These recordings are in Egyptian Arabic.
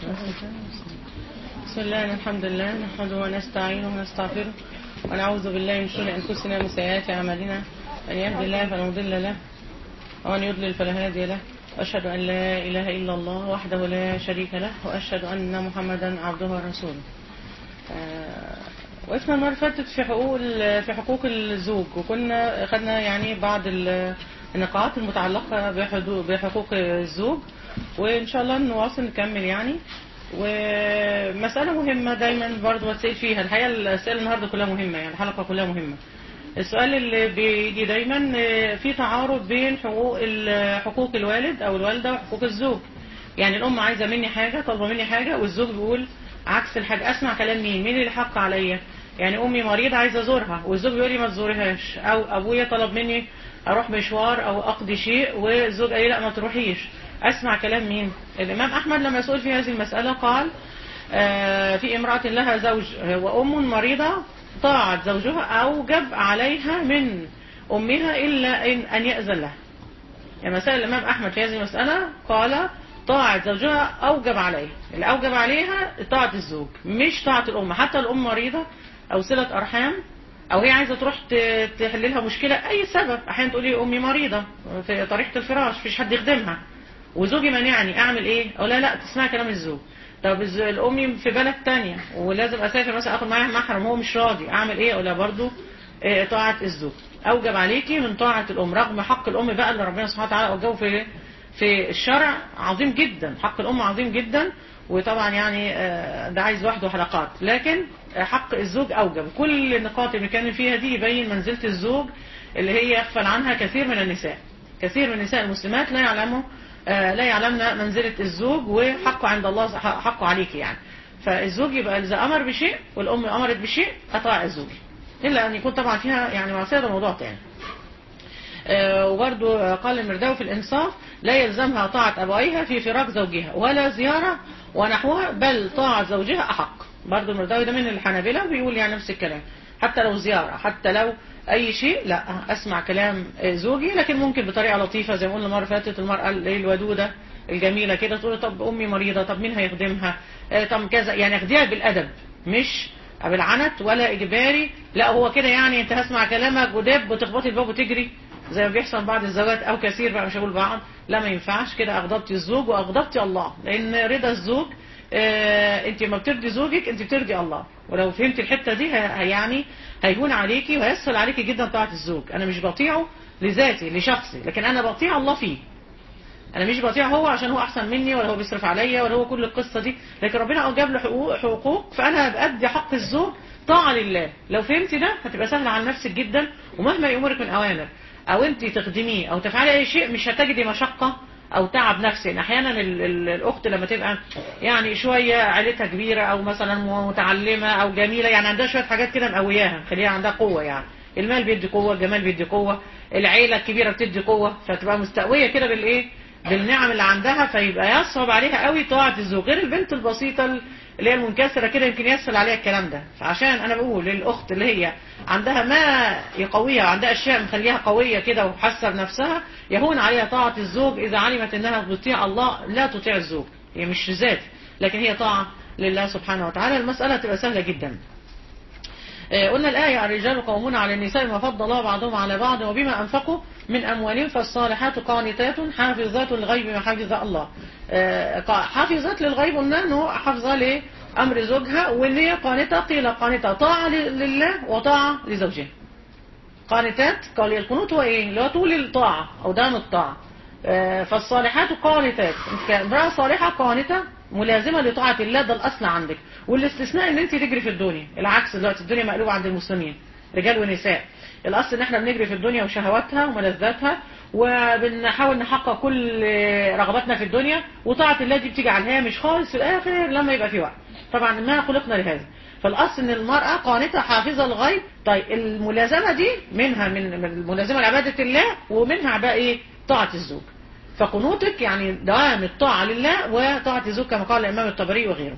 بسم الله الحمد لله نحمده ونستعينه ونستغفره ونعوذ بالله من شرور انفسنا ومن سيئات اعمالنا من يهد الله فلا مضل له ومن يضلل فلا هادي له واشهد ان لا اله الا الله وحده لا شريك له واشهد ان محمدا عبده ورسوله آه، وقفنا المره اللي فاتت في حقوق ال- في حقوق الزوج وكنا خدنا يعني بعض ال- النقاط المتعلقه بحدو- بحقوق الزوج وان شاء الله نواصل نكمل يعني ومسألة مهمة دايما برضو بتسأل فيها الحقيقة الأسئلة النهاردة كلها مهمة يعني الحلقة كلها مهمة السؤال اللي بيجي دايما آه، في تعارض بين حقوق ال- حقوق الوالد أو الوالدة وحقوق الزوج يعني الأم عايزة مني حاجة طالبة مني حاجة والزوج بيقول عكس الحاجة أسمع كلام مين مين اللي حق عليا يعني أمي مريضة عايزة أزورها والزوج بيقول لي ما تزوريهاش أو أبويا طلب مني أروح مشوار أو أقضي شيء والزوج قال لي لا ما تروحيش أسمع كلام مين الإمام أحمد لما سئل في هذه المسألة قال آه، في امرأة لها زوج وأم مريضة طاعت زوجها أوجب عليها من أمها إلا إن, أن يأذن لها يعني مسائل الإمام أحمد في هذه المسألة قال طاعة زوجها أوجب عليها اللي أوجب عليها طاعة الزوج مش طاعة الأم حتى الأم مريضة أو صلة أرحام أو هي عايزة تروح ت- تحل لها مشكلة أي سبب أحيانا تقول لي أمي مريضة في طريقة الفراش مفيش حد يخدمها وزوجي مانعني أعمل إيه؟ أقول لا لا تسمع كلام الزوج طب الز- الأمي في بلد تانية ولازم أسافر مثلا أخد معايا محرم هو مش راضي أعمل إيه؟ أقول لها برضه إيه، طاعة الزوج أوجب عليكي من طاعة الأم رغم حق الأم بقى اللي ربنا سبحانه وتعالى أوجبه في في الشرع عظيم جدا حق الأم عظيم جدا وطبعا يعني آه، ده عايز لوحده حلقات لكن آه، حق الزوج أوجب كل النقاط اللي بنتكلم فيها دي يبين منزلة الزوج اللي هي يغفل عنها كثير من النساء كثير من النساء المسلمات لا يعلموا آه، لا يعلمن منزلة الزوج وحقه عند الله حقه عليك يعني فالزوج يبقى إذا أمر بشيء والأم أمرت بشيء أطاع الزوج إلا أن يكون طبعا فيها يعني معصية ده موضوع تاني آه، وبرضو قال المرداوي في الإنصاف لا يلزمها طاعة أبويها في فراق زوجها ولا زيارة ونحوها بل طاعة زوجها أحق برضو المرداوي ده من الحنابلة بيقول يعني نفس الكلام حتى لو زيارة حتى لو أي شيء لا أسمع كلام آه، زوجي لكن ممكن بطريقة لطيفة زي ما قلنا المرة اللي فاتت المرأة اللي هي الودودة الجميلة كده تقول طب أمي مريضة طب مين هيخدمها آه، طب كذا يعني اخديها بالأدب مش بالعنت ولا إجباري لا هو كده يعني أنت هسمع كلامك ودب وتخبطي الباب وتجري زي ما بيحصل بعض الزوجات او كثير بقى مش هقول بعض لا ما ينفعش كده اغضبتي الزوج واغضبتي الله لان رضا الزوج آه انت ما بترضي زوجك انت بترضي الله ولو فهمت الحته دي ه- يعني هيهون عليكي وهيسهل عليكي جدا طاعه الزوج انا مش بطيعه لذاتي لشخصي لكن انا بطيع الله فيه انا مش بطيع هو عشان هو احسن مني ولا هو بيصرف عليا ولا هو كل القصه دي لكن ربنا اوجب له حقوق حقوق فانا بادي حق الزوج طاعه لله لو فهمت ده هتبقى سهله على نفسك جدا ومهما يامرك من اوامر او انت تخدميه او تفعلي اي شيء مش هتجدي مشقه او تعب نفسي لان احيانا ال- ال- الاخت لما تبقى يعني شويه عيلتها كبيره او مثلا متعلمه او جميله يعني عندها شويه حاجات كده مقوياها خليها عندها قوه يعني المال بيدي قوه الجمال بيدي قوه العيله الكبيره بتدي قوه فتبقى مستقويه كده بالايه بالنعم اللي عندها فيبقى يصعب عليها قوي طاعة الزوج غير البنت البسيطة اللي هي المنكسرة كده يمكن يسهل عليها الكلام ده فعشان انا بقول للاخت اللي هي عندها ما يقويها وعندها اشياء مخليها قوية كده وحاسة بنفسها يهون عليها طاعة الزوج اذا علمت انها بتطيع الله لا تطيع الزوج هي مش ذات لكن هي طاعة لله سبحانه وتعالى المسألة تبقى سهلة جدا آه، قلنا الآية الرجال قومون على النساء ما فضل الله بعضهم على بعض وبما أنفقوا من أموالهم فالصالحات قانتات حافظات للغيب ما حفظ الله آه، قا- حافظات للغيب قلنا أنه حافظة لأمر زوجها وإن هي قانتة قيل قانتة طاعة ل- لله وطاعة لزوجها قانتات قال القنوت هو ايه اللي هو طول الطاعة او دام الطاعة آه، فالصالحات قانتات امرأة صالحة قانتة ملازمة لطاعة الله ده الأصل عندك والاستثناء ان انت تجري في الدنيا العكس دلوقتي الدنيا مقلوبة عند المسلمين رجال ونساء الأصل ان احنا بنجري في الدنيا وشهواتها وملذاتها وبنحاول نحقق كل رغباتنا في الدنيا وطاعة الله دي بتيجي على الهامش خالص في الآخر لما يبقى في وقت طبعا ما خلقنا لهذا فالأصل ان المرأة قانتة حافظة الغيب طيب الملازمة دي منها من من الملازمة لعبادة الله ومنها بقى ايه طاعة الزوج فقنوتك يعني دوام الطاعة لله وطاعة الزوج كما قال الإمام الطبري وغيره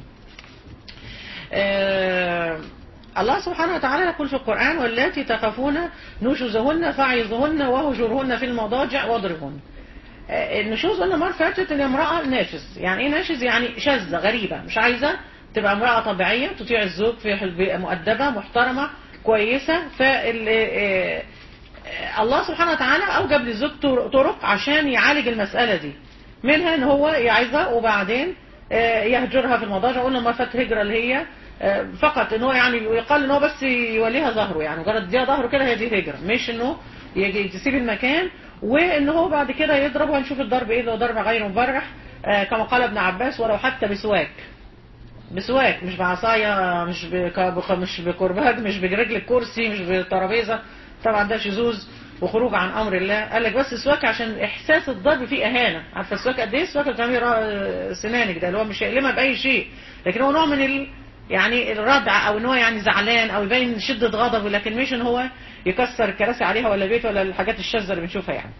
آه الله سبحانه وتعالى يقول في القرآن واللاتي تخافون نشوزهن فعظهن وهجرهن في المضاجع واضربهن آه، النشوز قلنا مرة فاتت ان امرأة ناشز يعني ايه ناشز يعني شاذة غريبة مش عايزة تبقى امرأة طبيعية تطيع الزوج في حل- مؤدبة محترمة كويسة فال آه، آه، الله سبحانه وتعالى اوجب للزوج طر- طرق عشان يعالج المسألة دي منها ان هو يعظها وبعدين آه، يهجرها في المضاجع قلنا ما فات هجرة اللي هي آه، فقط ان هو يعني يقال ان هو بس يوليها ظهره يعني مجرد ديها ظهره كده هي دي هجرة مش انه يجي تسيب المكان وان هو بعد كده يضرب وهنشوف الضرب ايه لو ضرب غير مبرح آه، كما قال ابن عباس ولو حتى بسواك بسواك مش بعصاية مش بك- بك- مش بكرباج مش برجل الكرسي مش بترابيزة طبعا ده شذوذ وخروج عن امر الله قال لك بس سواك عشان احساس الضرب فيه اهانه عارفه السواك قد ايه السواك اللي بتعملي را- سنانك ده اللي هو مش هيألمها باي شيء لكن هو نوع من ال يعني الردع او ان هو يعني زعلان او يبين شده غضبه لكن مش ان هو يكسر الكراسي عليها ولا بيت ولا الحاجات الشاذه اللي بنشوفها يعني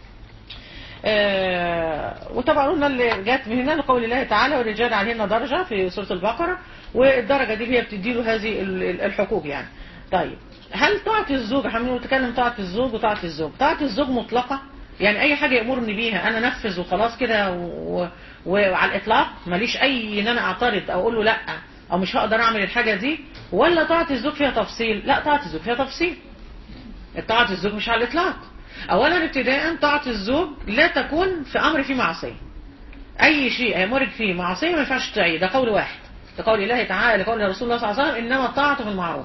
آه، وطبعا قلنا اللي جت من هنا لقول الله تعالى والرجال عليهن درجة في سورة البقرة والدرجة دي هي بتدي له هذه ال- ال- الحقوق يعني طيب هل طاعة الزوج احنا بنتكلم طاعة الزوج وطاعة الزوج طاعة الزوج مطلقة يعني اي حاجة يأمرني بيها انا نفذ وخلاص كده و- و- وعلى الاطلاق ماليش اي ان انا اعترض او اقول له لا او مش هقدر اعمل الحاجة دي ولا طاعة الزوج فيها تفصيل لا طاعة الزوج فيها تفصيل طاعة الزوج مش على الإطلاق أولا ابتداء طاعة الزوج لا تكون في أمر فيه معصية أي شيء يمرك فيه معصية ما ينفعش تطيعيه ده قول واحد لقول الله تعالى لقول رسول الله صلى الله عليه وسلم إنما الطاعة في المعروف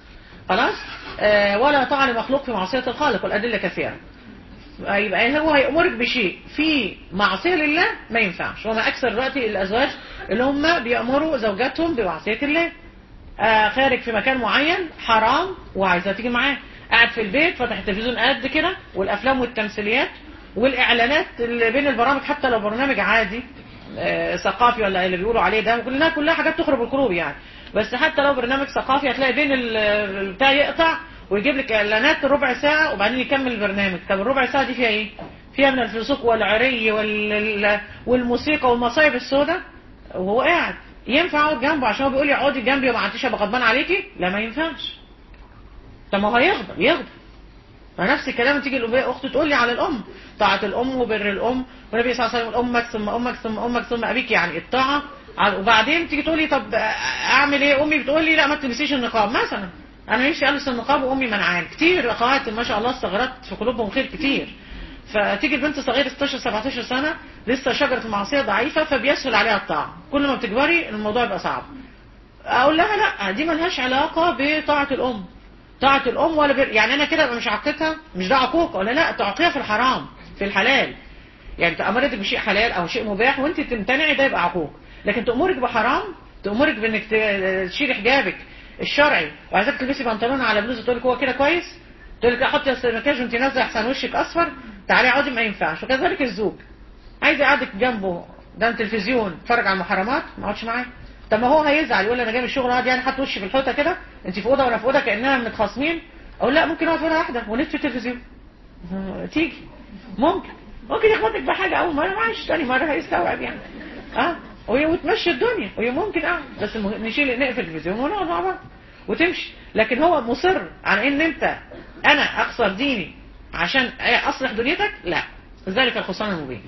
خلاص آه ولا طاعة لمخلوق في معصية الخالق والأدلة كثيرة آه، يبقى هو هيأمرك بشيء في معصية لله ما ينفعش وما أكثر دلوقتي الأزواج اللي هم بيأمروا زوجاتهم بمعصية الله آه، خارج في مكان معين حرام وعايزة تيجي معاه قاعد في البيت فتح التلفزيون قد كده والافلام والتمثيليات والاعلانات اللي بين البرامج حتى لو برنامج عادي آه، ثقافي ولا اللي بيقولوا عليه ده كلها كلها حاجات تخرب القلوب يعني بس حتى لو برنامج ثقافي هتلاقي بين ال- البتاع يقطع ويجيب لك اعلانات ربع ساعة وبعدين يكمل البرنامج طب الربع ساعة دي فيها ايه فيها من الفسوق والعري وال... والموسيقى والمصايب السوداء وهو قاعد ينفع اقعد جنبه عشان هو بيقول لي اقعدي جنبي وما عدتش ابقى غضبان عليكي لا ما ينفعش طب ما هو هيغضب يغضب فنفس الكلام تيجي الأم- اخته تقول لي على الام طاعه الام وبر الام والنبي صلى الله عليه وسلم امك ثم امك ثم امك ثم ابيك يعني الطاعه على- وبعدين تيجي تقول لي طب اعمل ايه امي بتقول لي لا ما تلبسيش النقاب مثلا انا نفسي البس النقاب وامي منعان كتير اخوات ما شاء الله الثغرات في قلوبهم خير كتير فتيجي البنت صغيره 16 17 سنه لسه شجره المعصيه ضعيفه فبيسهل عليها الطاعه كل ما بتكبري الموضوع يبقى صعب اقول لها لا دي ملهاش علاقه بطاعه الام طاعه الام ولا بر... يعني انا كده أبقى مش عقتها مش ده عقوق ولا لا تعقيها في الحرام في الحلال يعني تأمرتك بشيء حلال او شيء مباح وانت تمتنعي ده يبقى عقوق لكن تأمرك بحرام تأمرك بانك ت- تشيلي حجابك الشرعي وعايزاك تلبسي بنطلون على بلوزه تقول لك هو كده كويس تقول لك لا حطي المكياج وانت نازله احسن وشك اصفر تعالي اقعدي ما ينفعش وكذلك الزوج عايز يقعدك جنبه ده تلفزيون اتفرج على المحرمات ما اقعدش معاه طب ما هو هيزعل يقول لي انا جاي من الشغل قاعد يعني حاطط وشي في الحوته كده انت في اوضه وانا في اوضه كاننا متخاصمين اقول لا ممكن اقعد في اوضه واحده ونطفي التلفزيون آه، تيجي ممكن ممكن يخبطك بحاجه اول مره معلش تاني مره هيستوعب يعني اه وهي وتمشي الدنيا وهي ممكن اه بس المهم نشيل نقفل التلفزيون ونقعد مع بعض وتمشي لكن هو مصر على ان انت انا اخسر ديني عشان اصلح دنيتك لا ذلك الخسران المبين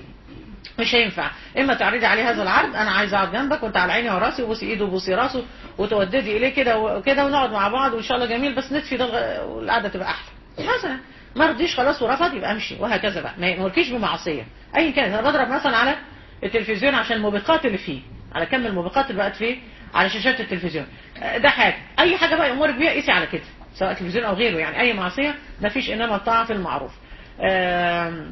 مش هينفع اما تعرضي عليه هذا العرض انا عايز اقعد جنبك وانت على عيني وراسي وبوسي ايده وبوسي راسه وتوددي اليه كده وكده ونقعد مع بعض وان شاء الله جميل بس نطفي ده الغ- والقعده تبقى احلى مثلا ما رضيش خلاص ورفض يبقى امشي وهكذا بقى ما يقولكيش بمعصيه ايا كانت انا بضرب مثلا على التلفزيون عشان الموبقات اللي فيه على كم الموبقات اللي بقت فيه على شاشات التلفزيون آه، ده حاجه اي حاجه بقى يامرك بيها قيسي على كده سواء تلفزيون او غيره يعني اي معصيه ما فيش انما الطاعه في المعروف آم،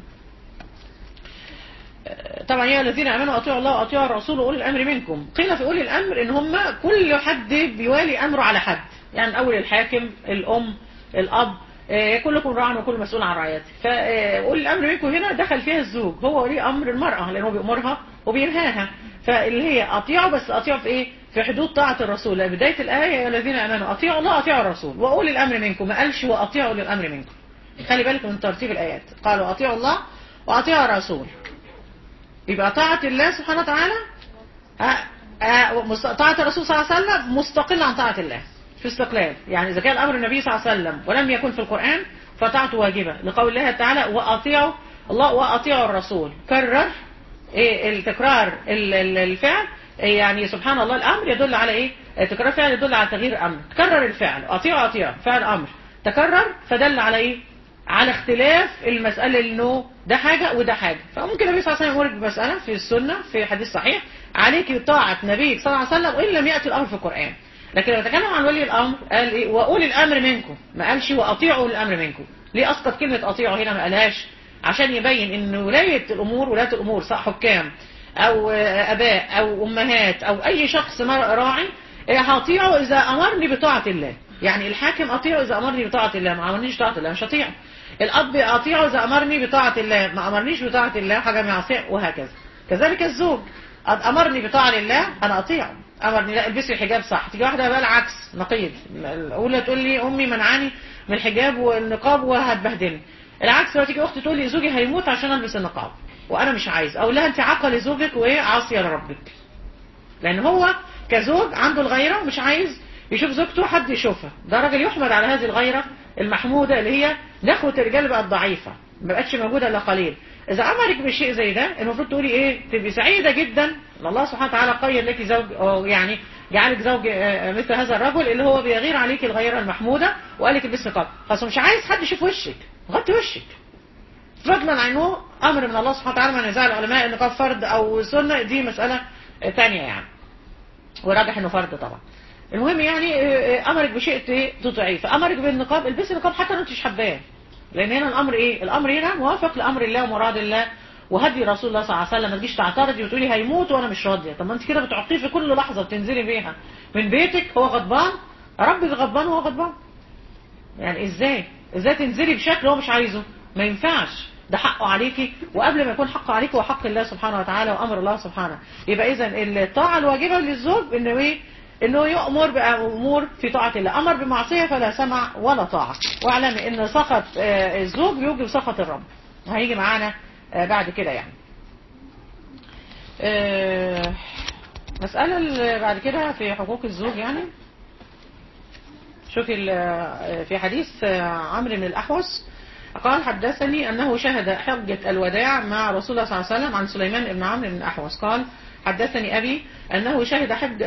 طبعا يا الذين امنوا اطيعوا الله واطيعوا الرسول واولي الامر منكم قيل في اولي الامر ان هم كل حد بيوالي امره على حد يعني اول الحاكم الام الاب آه، كلكم راع وكل مسؤول عن رعيته فاولي الامر منكم هنا دخل فيها الزوج هو ولي امر المراه لانه بيامرها وبينهاها فاللي هي اطيعوا بس اطيعوا في ايه في حدود طاعه الرسول لأن بدايه الايه يا الذين امنوا اطيعوا الله واطيعوا الرسول واولي الامر منكم ما قالش واطيعوا اولي الامر منكم خلي بالك من ترتيب الايات قالوا اطيعوا الله واطيعوا الرسول يبقى طاعة الله سبحانه وتعالى آه، آه، مست- طاعة الرسول صلى الله عليه وسلم مستقلة عن طاعة الله في استقلال يعني إذا كان أمر النبي صلى الله عليه وسلم ولم يكن في القرآن فطاعته واجبة لقول الله تعالى وأطيعوا الله واطيعوا الرسول كرر إيه التكرار ال- ال- الفعل إيه يعني سبحان الله الامر يدل على ايه تكرار فعل يدل على تغيير امر تكرر الفعل اطيعوا اطيعوا فعل امر تكرر فدل على ايه على اختلاف المسألة انه ده حاجة وده حاجة فممكن النبي صلى الله عليه وسلم يقول بمسألة في السنة في حديث صحيح عليك طاعة نبيك صلى الله عليه وسلم وإن لم يأتي الأمر في القرآن لكن لما تكلم عن ولي الأمر قال إيه وأولي الأمر منكم ما قالش وأطيعوا الأمر منكم ليه أسقط كلمة أطيعوا هنا ما قالهاش عشان يبين ان ولاية الأمور ولاية الأمور سواء حكام أو أباء أو أمهات أو أي شخص راعي هطيعه إذا أمرني بطاعة الله يعني الحاكم أطيعه إذا أمرني بطاعة الله ما أمرنيش بطاعة الله مش هطيعه الأب أطيعه إذا أمرني بطاعة الله ما أمرنيش بطاعة الله حاجة معصية وهكذا كذلك الزوج أمرني بطاعة لله أنا أطيعه أمرني لا البسي الحجاب صح تيجي واحدة بقى العكس نقيض الأولى تقول لي أمي منعاني من الحجاب والنقاب وهتبهدلني العكس لو تيجي أختي تقول لي زوجي هيموت عشان ألبس النقاب وأنا مش عايز أو لا أنت عاقة لزوجك وإيه عاصية لربك لأن هو كزوج عنده الغيرة ومش عايز يشوف زوجته حد يشوفها ده راجل يحمد على هذه الغيرة المحمودة اللي هي نخوة الرجال بقت ضعيفة ما بقتش موجودة إلا قليل إذا أمرك بشيء زي ده المفروض تقولي إيه تبقي سعيدة جدا إن الله سبحانه وتعالى قيد لك زوج أو يعني جعلك زوج مثل هذا الرجل اللي هو بيغير عليك الغيرة المحمودة وقال لك البس نقاب خلاص مش عايز حد يشوف وشك غطي وشك فضلا عنه أمر من الله سبحانه وتعالى من نزاع العلماء النقاب فرض أو سنة دي مسألة ثانية يعني وراجح انه فرض طبعا المهم يعني امرك بشيء تطيعيه فامرك بالنقاب البسي نقاب حتى لو انت مش حباه لان هنا الامر ايه الامر هنا موافق لامر الله ومراد الله وهدي رسول الله صلى الله عليه وسلم ما تجيش تعترضي وتقولي هيموت وانا مش راضيه طب ما انت كده بتعطيه في كل لحظه بتنزلي بيها من بيتك هو غضبان ربك غضبان وهو غضبان يعني ازاي ازاي تنزلي بشكل هو مش عايزه ما ينفعش ده حقه عليكي وقبل ما يكون حقه عليكي هو حق الله سبحانه وتعالى وامر الله سبحانه يبقى اذا الطاعه الواجبه للزوج انه ايه انه يؤمر بامور في طاعه الله امر بمعصيه فلا سمع ولا طاعه واعلم ان سخط الزوج بيوجب سخط الرب هيجي معانا بعد كده يعني مسألة اللي بعد كده في حقوق الزوج يعني شوفي في حديث عمرو بن الأحوص قال حدثني أنه شهد حجة الوداع مع رسول الله صلى الله عليه وسلم عن سليمان بن عمرو بن الأحوص قال حدثني أبي أنه شهد حج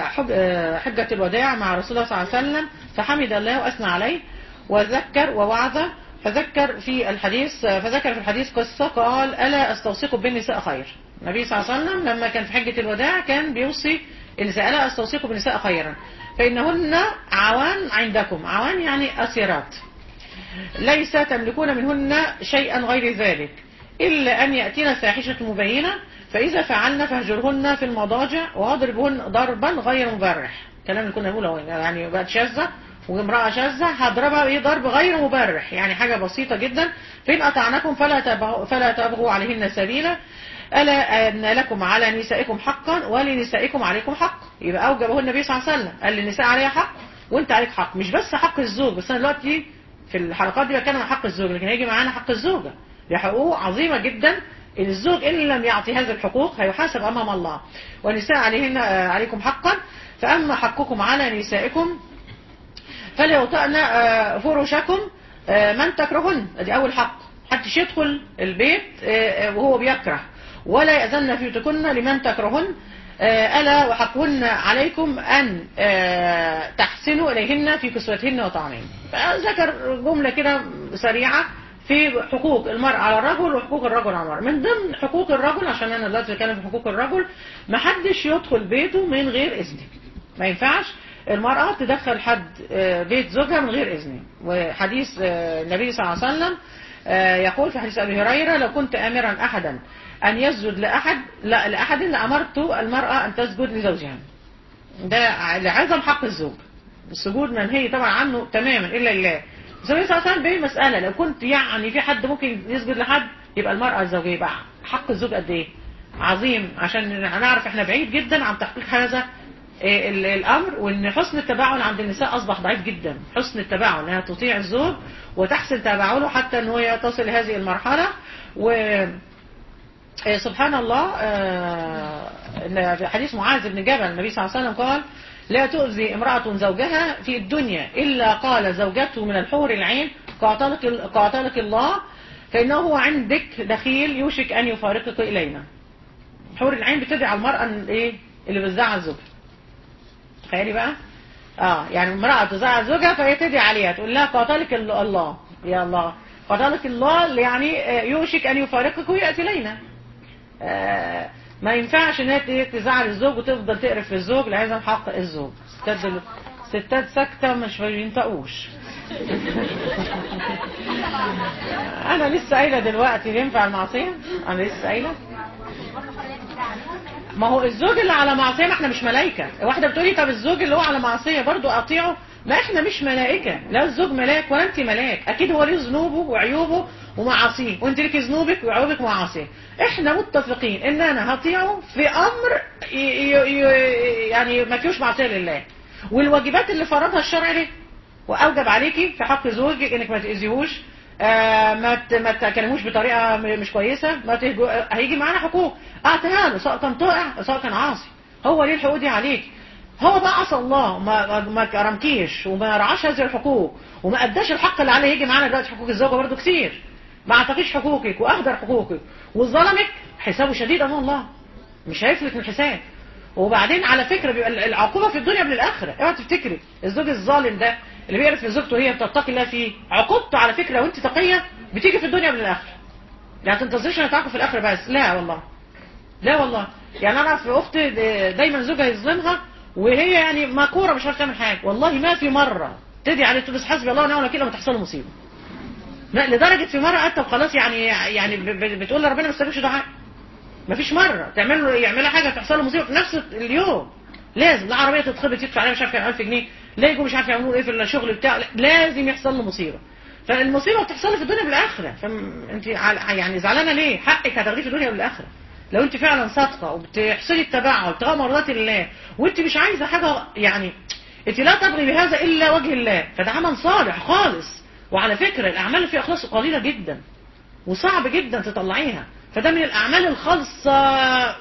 حجة الوداع مع رسول الله صلى الله عليه وسلم فحمد الله وأثنى عليه وذكر ووعظ فذكر في الحديث فذكر في الحديث قصة قال ألا أستوصيكم بالنساء خير النبي صلى الله عليه وسلم لما كان في حجة الوداع كان بيوصي النساء ألا أستوصيكم بالنساء خيرا فإنهن عوان عندكم عوان يعني أسيرات ليس تملكون منهن شيئا غير ذلك إلا أن يأتينا فاحشة مبينة فإذا فعلنا فاهجرهن في المضاجع واضربهن ضربا غير مبرح كلام اللي كنا بنقوله يعني بقت شاذة وامرأة شاذة هضربها ايه ضرب غير مبرح يعني حاجة بسيطة جدا فإن أطعنكم فلا تبغوا, فلا تبغوا عليهن سبيلا ألا أن لكم على نسائكم حقا ولنسائكم عليكم حق يبقى أوجبه النبي صلى الله عليه وسلم قال للنساء عليها حق وانت عليك حق مش بس حق الزوج بس انا دلوقتي في الحلقات دي بتكلم عن حق الزوج لكن هيجي معانا حق الزوجة دي حقوق عظيمة جدا إن الزوج إن لم يعطي هذه الحقوق هيحاسب أمام الله والنساء عليهن عليكم حقا فأما حقكم على نسائكم فليوطأن فرشكم من تكرهن دي أول حق محدش يدخل البيت وهو بيكره ولا يأذن في بيوتكن لمن تكرهن ألا وحقهن عليكم أن تحسنوا إليهن في كسوتهن وطعامهن ذكر جملة كده سريعة في حقوق المرأة على الرجل وحقوق الرجل على المرأة من ضمن حقوق الرجل عشان أنا دلوقتي بتكلم في حقوق الرجل ما حدش يدخل بيته من غير إذنه ما ينفعش المرأة تدخل حد بيت زوجها من غير إذنه وحديث النبي صلى الله عليه وسلم يقول في حديث أبي هريرة لو كنت آمرا أحدا أن يسجد لأحد لا لأحد لأمرت المرأة أن تسجد لزوجها ده لعظم حق الزوج السجود منهي طبعا عنه تماما إلا لله النبي صلى الله عليه وسلم بيه مسألة لو كنت يعني في حد ممكن يسجد لحد يبقى المرأة الزوجية يبقى حق الزوج قد إيه عظيم عشان نعرف احنا بعيد جدا عن تحقيق هذا الأمر وإن حسن التباعل عند النساء أصبح ضعيف جدا حسن التباعل إنها تطيع الزوج وتحسن تباعله حتى أنه يتصل لهذه المرحلة و سبحان الله إن في حديث معاذ بن جبل النبي صلى الله عليه وسلم قال لا تؤذي امرأة زوجها في الدنيا إلا قال زوجته من الحور العين قاتلك, قاتلك الله فانه هو عندك دخيل يوشك ان يفارقك الينا حور العين بتدعي على المراه ال- ايه اللي بتزعل زوجها تخيلي بقى اه يعني امراه تزعل زوجها فهي تدعي عليها تقول لها قاتلك ال- الله يا الله قاتلك الله اللي يعني آه، يوشك ان يفارقك وياتي الينا آه، ما ينفعش ان هي ت- تزعل الزوج وتفضل تقرف في الزوج لازم حق الزوج ستات دل... ستات ساكته مش بينطقوش انا لسه قايله دلوقتي ينفع المعصيه انا لسه قايله ما هو الزوج اللي على معصيه ما احنا مش ملائكه واحده بتقولي طب الزوج اللي هو على معصيه برضو اطيعه ما احنا مش ملائكه لا الزوج ملاك ولا انت ملاك اكيد هو ليه ذنوبه وعيوبه ومعاصيه وانت ليكي ذنوبك وعيوبك ومعاصيه احنا متفقين ان انا هطيعه في امر ي- ي- ي- يعني ما فيهوش معصيه لله والواجبات اللي فرضها الشرع ليه واوجب عليكي في حق زوجك انك ما تاذيهوش آه ما ت- ما تكلموش بطريقه م- مش كويسه ما تهجو هيجي معانا حقوق اعطيها له سواء كان طائع سواء كان عاصي هو ليه الحقوق دي عليك هو بقى عصى الله ما ما- ما كرمكيش وما رعاش هذه الحقوق وما اداش الحق اللي عليه يجي معانا دلوقتي حقوق الزوجه برضو كتير ما اعطاكيش حقوقك واهدر حقوقك وظلمك حسابه شديد امام الله مش هيفلت من الحساب وبعدين على فكره بيبقى العقوبه في الدنيا قبل الاخره اوعى تفتكري الزوج الظالم ده اللي بيعرف ان زوجته هي بتتقي الله فيه عقوبته على فكره لو انت تقيه بتيجي في الدنيا قبل الاخره يعني تنتظرش ان تعاقب في الاخره بس لا والله لا والله يعني انا في اختي دايما زوجها يظلمها وهي يعني مكوره مش عارفه تعمل حاجه والله ما في مره تدعي عليه تقول بس حسبي الله ونعم الوكيل لما تحصل له مصيبه لا لدرجه في مره قعدت وخلاص يعني يعني ب- ب- بتقول لربنا ما استجبش دعاء مفيش مرة تعمل له يعملها حاجة تحصل له مصيبة في نفس اليوم لازم لا عربية تتخبط يدفع عليها مش عارف كام 1000 جنيه لا يجوا مش عارف يعملوا ايه في الشغل بتاعه لا، لازم يحصل له مصيبة فالمصيبة بتحصل له في الدنيا بالاخرة فانت يعني زعلانة ليه حقك هتاخديه في الدنيا بالاخرة لو انت فعلا صادقة وبتحسني التبعه وابتغاء مرضات الله وانت مش عايزة حاجة يعني انت لا تبغي بهذا الا وجه الله فده عمل صالح خالص وعلى فكرة الاعمال اللي فيها اخلاص قليلة جدا وصعب جدا تطلعيها فده من الاعمال الخالصة 100%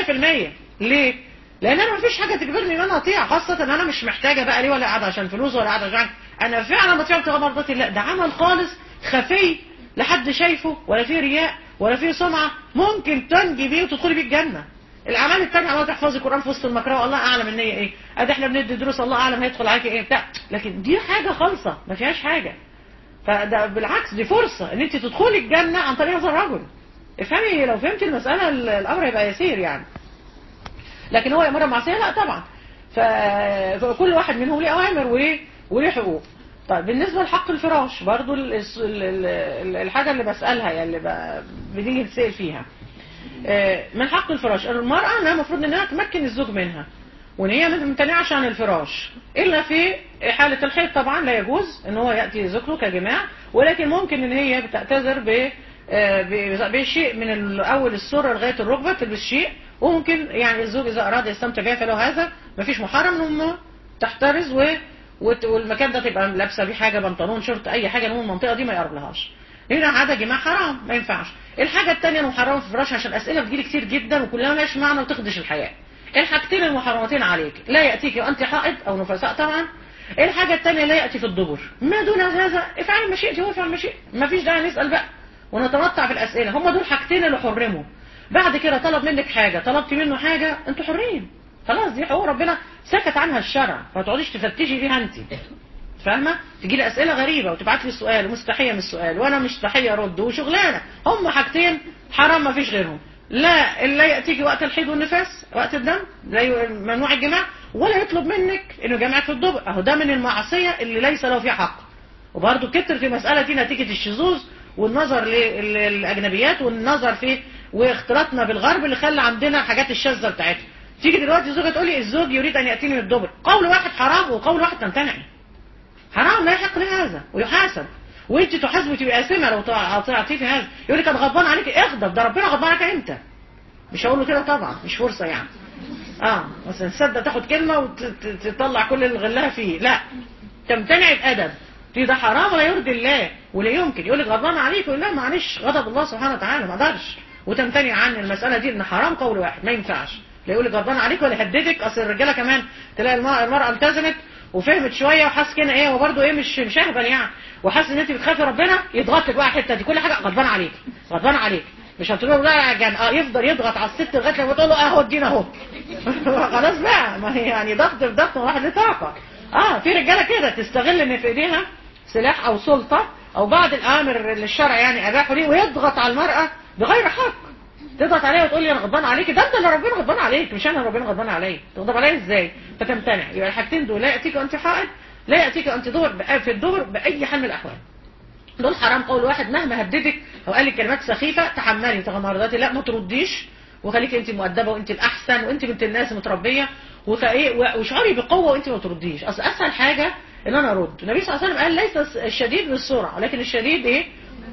ليه لان انا مفيش حاجه تجبرني ان انا اطيع خاصه ان انا مش محتاجه بقى ليه ولا قاعده عشان فلوس ولا قاعده عشان انا فعلا بطيع ابتغاء مرضات الله ده عمل خالص خفي لا حد شايفه ولا فيه رياء ولا فيه سمعه ممكن تنجي بيه وتدخلي بيه الجنه الاعمال التانية الله تحفظي القران في وسط المقرأة والله اعلم النية ايه ادي احنا بندي دروس الله اعلم هيدخل عليك ايه بتاع لكن دي حاجه خالصه ما فيهاش حاجه فده بالعكس دي فرصة ان انت تدخلي الجنة عن طريق هذا الرجل افهمي لو فهمت المسألة ال- الامر هيبقى يسير يعني لكن هو يأمر معصية لا طبعا ف- فكل واحد منهم ليه اوامر وايه وليه حقوق طيب بالنسبة لحق الفراش برضو ال- الس- ال- ال- الحاجة اللي بسألها يعني اللي ب- بنيجي نتسأل فيها آه، من حق الفراش المرأة انها المفروض انها تمكن الزوج منها وان هي ما تمتنعش عن الفراش الا في حالة الحيض طبعا لا يجوز ان هو يأتي ذكره كجماع ولكن ممكن ان هي بتعتذر ب آه، ب- بشيء من ال- اول السرة لغاية الركبة تلبس شيء وممكن يعني الزوج اذا اراد يستمتع بها فله هذا مفيش محرم ان هم تحترز و وت- والمكان ده تبقى لابسه فيه حاجه بنطلون شورت اي حاجه المهم المنطقه دي ما يقربلهاش هنا عاده جماع حرام ما ينفعش الحاجه الثانيه المحرمه في الفراش عشان اسئله بتجيلي كتير جدا وكلها مالهاش معنى وتخدش الحياه الحاجتين المحرمتين عليك لا ياتيك وانت حائض او نفساء طبعا الحاجه الثانيه لا ياتي في الدبر ما دون هذا افعل ما شئت وافعل ما شئت ما فيش داعي نسال بقى ونتمتع في الاسئله هم دول حاجتين اللي حرموا بعد كده طلب منك حاجه طلبت منه حاجه انتوا حرين خلاص دي حقوق ربنا سكت عنها الشرع ما تقعديش تفتشي فيها انت فاهمه تجي لي اسئله غريبه وتبعت لي السؤال ومستحيه من السؤال وانا مستحيه ارد وشغلانه هم حاجتين حرام ما فيش غيرهم لا لا ياتيكي وقت الحيض والنفاس وقت الدم زي ممنوع الجماع ولا يطلب منك انه يجمعك في الدبر اهو ده من المعصيه اللي ليس له فيها حق وبرضه كتر في مساله دي نتيجه الشذوذ والنظر لل- للاجنبيات والنظر في واختلاطنا بالغرب اللي خلى عندنا الحاجات الشاذه بتاعتها تيجي دلوقتي الزوجه تقول لي الزوج يريد ان ياتيني من الدبر قول واحد حرام وقول واحد تمتنعي حرام لا يحق لهذا ويحاسب وانت تحاسبي تبقى اسمه لو تعطيه في هذا يقول لك انا غضبان عليك اغضب ده ربنا غضبان عليك انت مش هقول له كده طبعا مش فرصه يعني اه بس تصدق تاخد كلمه وتطلع كل اللي غلها فيه لا تمتنع بادب دي ده حرام ولا يرضي الله ولا يمكن يقول لك غضبان عليك يقول لا معلش غضب الله سبحانه وتعالى ما اقدرش وتمتنع عن المساله دي ان حرام قول واحد ما ينفعش لا يقول لك غضبان عليك ولا يهددك اصل الرجاله كمان تلاقي المرأة, المرأة التزمت وفهمت شويه وحاسس كده ايه هو برضه ايه مش مش اهبل يعني وحاسس ان انت بتخافي ربنا يضغط لك بقى الحته دي كل حاجه غضبان عليك غضبان عليك مش هتقول له لا يا جان اه يفضل يضغط على الست لغايه لما تقول له اهو ادينا اهو خلاص بقى ما هي يعني ضغط في ضغط واحد له طاقه اه في رجاله كده تستغل ان في ايديها سلاح او سلطه او بعض الامر اللي الشرع يعني اباحه ليه ويضغط على المراه بغير حق تضغط عليها وتقول لي انا غضبان عليك ده انت اللي ربنا غضبان عليك مش انا ربنا غضبان عليا تغضب عليا ازاي فتمتنع يبقى الحاجتين دول لا ياتيك وانت حائض لا ياتيك وانت ظهر في الظهر باي حال من الاحوال دول حرام قول واحد مهما هددك او قال لك كلمات سخيفه تحملي تغمرداتي لا ما ترديش وخليك انت مؤدبه وانت الاحسن وانت بنت الناس متربيه وخايه واشعري بقوه وانت ما ترديش اصل اسهل حاجه ان انا ارد النبي صلى الله عليه وسلم قال ليس الشديد بالسرعه ولكن الشديد ايه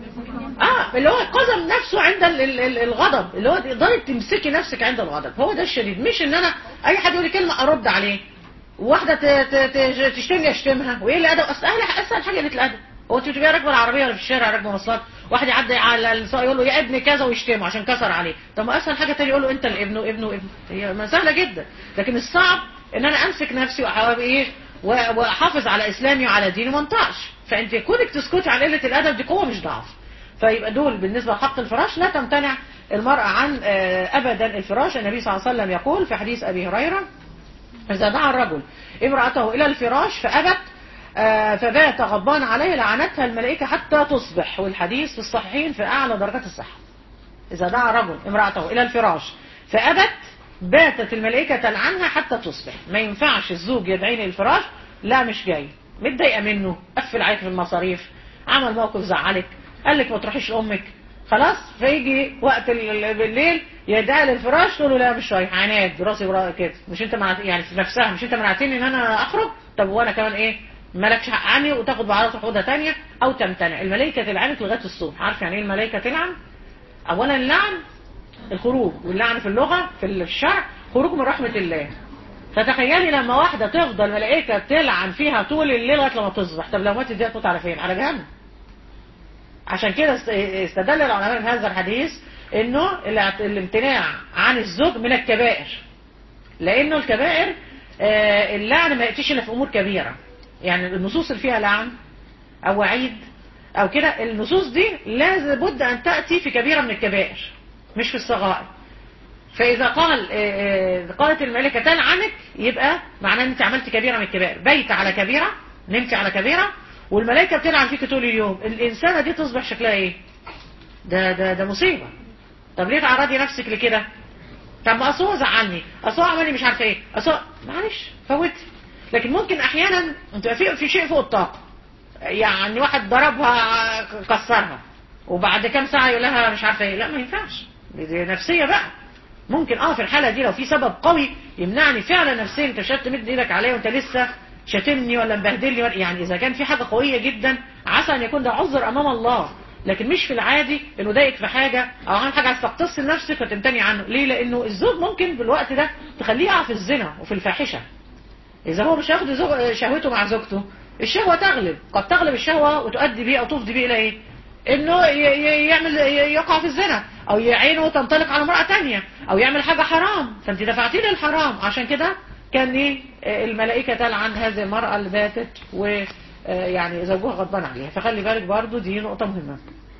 اه اللي هو قزم نفسه عند ال- ال- ال- الغضب اللي هو تقدري تمسكي نفسك عند الغضب هو ده الشديد مش ان انا اي حد يقول لي كلمه ارد عليه واحده ت- ت- ت- تشتمني اشتمها وايه الادب اصل أهل- اسهل حاجه قله الادب هو انت بتبقى راكبه العربيه ولا في الشارع راكبه مواصلات واحد يعدي على السواق يقول له يا ابني كذا ويشتمه عشان كسر عليه طب ما اسهل حاجه تاني يقول له انت الابن وابنه وابنه هي ما سهله جدا لكن الصعب ان انا امسك نفسي وأحاول ايه و- واحافظ على اسلامي وعلى ديني وما انطقش فانت كونك تسكتي عن قله الادب دي قوه مش ضعف فيبقى دول بالنسبة لحق الفراش لا تمتنع المرأة عن آه، أبدا الفراش النبي صلى الله عليه وسلم يقول في حديث أبي هريرة إذا دعا الرجل امرأته إلى الفراش فأبت آه، فبات غضبان عليه لعنتها الملائكة حتى تصبح والحديث في الصحيحين في أعلى درجات الصحة إذا دعا رجل امرأته إلى الفراش فأبت باتت الملائكة تلعنها حتى تصبح ما ينفعش الزوج يدعيني للفراش لا مش جاي متضايقة منه قفل عليك في المصاريف عمل موقف زعلك قال لك ما تروحيش لأمك خلاص فيجي وقت ال- ال- بالليل يدعي للفراش تقول له لا مش رايح عناد راسي ورا كده مش انت مع يعني في نفسها مش انت منعتني ان انا اخرج طب وانا كمان ايه مالكش حق عني وتاخد بعضها تروح اوضه ثانيه او تمتنع الملائكه تلعنك لغايه الصبح عارف يعني ايه الملائكه تلعن اولا اللعن الخروج واللعن في اللغة في الشرع خروج من رحمة الله فتخيلي لما واحدة تفضل ملائكة تلعن فيها طول الليل لغايه لما تصبح طب لو ماتت دي هتموت على فين على جهنم عشان كده است- استدل العلماء من هذا الحديث انه الاعت- الامتناع عن الزوج من الكبائر لانه الكبائر آه، اللعن ما يأتيش الا في امور كبيرة يعني النصوص اللي فيها لعن او وعيد او كده النصوص دي لازم بد ان تأتي في كبيرة من الكبائر مش في الصغائر فإذا قال آه، آه، قالت الملكة تلعنك يبقى معناه ان انت عملت كبيرة من الكبائر بيت على كبيرة نمت على كبيرة والملائكة بتلعن فيك طول اليوم الإنسانة دي تصبح شكلها ايه ده ده ده مصيبة طب ليه تعرضي نفسك لكده طب ما اصل هو زعلني اصل هو عمل لي مش عارفه ايه اصل هو- معلش فوتي لكن ممكن احيانا تبقى في في شيء فوق الطاقه يعني واحد ضربها كسرها وبعد كام ساعه يقول لها مش عارفه ايه لا ما ينفعش دي, دي نفسيه بقى ممكن اه في الحاله دي لو في سبب قوي يمنعني فعلا نفسيا انت مش تمد ايدك عليا وانت لسه شاتمني ولا مبهدلني ولا يعني اذا كان في حاجه قويه جدا عسى ان يكون ده عذر امام الله لكن مش في العادي انه ضايقك في حاجه او عمل حاجه عايز تقتص لنفسك فتمتني عنه ليه لانه الزوج ممكن في الوقت ده تخليه يقع في الزنا وفي الفاحشه إذا هو مش هياخد زوج- شهوته مع زوجته الشهوة تغلب قد تغلب الشهوة وتؤدي بيه أو تفضي بيه إلى إيه؟ إنه ي- ي- يعمل ي- يقع في الزنا أو يعينه تنطلق على امرأة تانية أو يعمل حاجة حرام فأنت دفعتي له الحرام عشان كده كان إيه آه، الملائكة تلعن هذه المرأة اللي باتت و آه، يعني زوجها غضبان عليها فخلي بالك برضو دي نقطة مهمة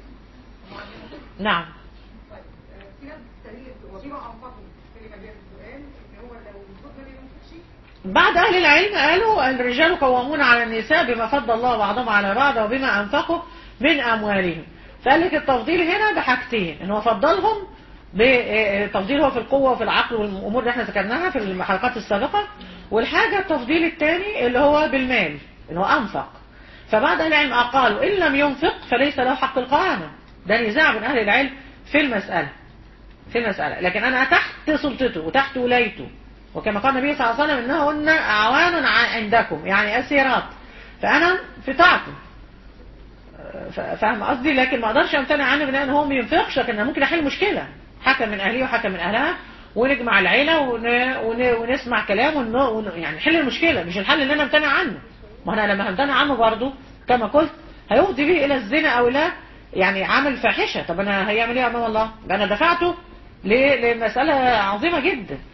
نعم في ناس بتستدل وفيما انفقوا اللي كان بيعمل السؤال ان هو لو الزوج ما بينفقش بعد أهل العلم قالوا الرجال قوامون على النساء بما فضل الله بعضهم على بعض وبما أنفقوا من أموالهم فقال لك التفضيل هنا بحاجتين إن هو فضلهم بتفضيل هو في القوة وفي العقل والأمور اللي احنا ذكرناها في الحلقات السابقة والحاجة التفضيل الثاني اللي هو بالمال إن هو أنفق فبعد أهل العلم قالوا إن لم ينفق فليس له حق القوامة ده نزاع بين أهل العلم في المسألة في المسألة لكن أنا تحت سلطته وتحت ولايته وكما قال النبي صلى الله عليه وسلم إنهن أعوان ع- عندكم يعني أسيرات فأنا في طاعته ف- فاهم قصدي لكن ما اقدرش امتنع عنه بناء ان هو ما ينفقش لكن أنا ممكن احل مشكله حكم من اهلي وحكم من اهلها ونجمع العيله ون... ون... ونسمع كلام ون... ون... يعني نحل المشكله مش الحل ان انا امتنع عنه ما انا لما همتنع عنه برضه كما قلت هيفضي به الى الزنا او لا يعني عامل فاحشه طب انا هيعمل ايه امام الله ده انا دفعته ل... لمساله عظيمه جدا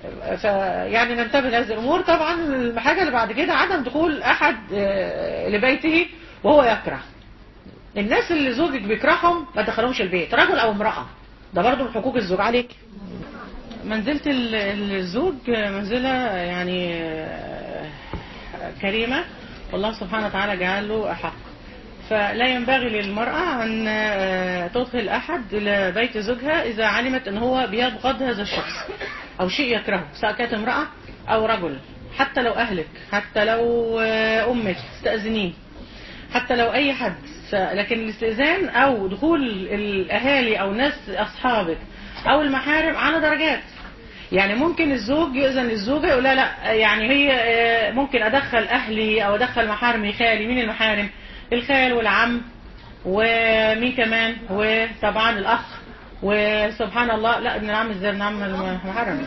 فيعني ننتبه لهذه الامور طبعا الحاجه اللي بعد كده عدم دخول احد آه، لبيته وهو يكره الناس اللي زوجك بيكرههم ما تدخلهمش البيت رجل او امراه ده برضه من حقوق الزوج عليك منزلة ال- الزوج منزلة يعني آه، كريمة والله سبحانه وتعالى جعل له حق فلا ينبغي للمرأة أن آه، تدخل أحد إلى بيت زوجها إذا علمت أن هو بيبغض هذا الشخص أو شيء يكرهه سواء كانت امرأة أو رجل حتى لو أهلك حتى لو آه، أمك تستأذنين حتى لو اي حد ف... لكن الاستئذان او دخول الاهالي او ناس اصحابك او المحارم على درجات يعني ممكن الزوج يؤذن للزوجه يقول لها لا يعني هي آه، ممكن ادخل اهلي او ادخل محارمي خالي مين المحارم الخال والعم ومين كمان وطبعا الاخ وسبحان الله لا ابن العم ازاي ابن العم المحرم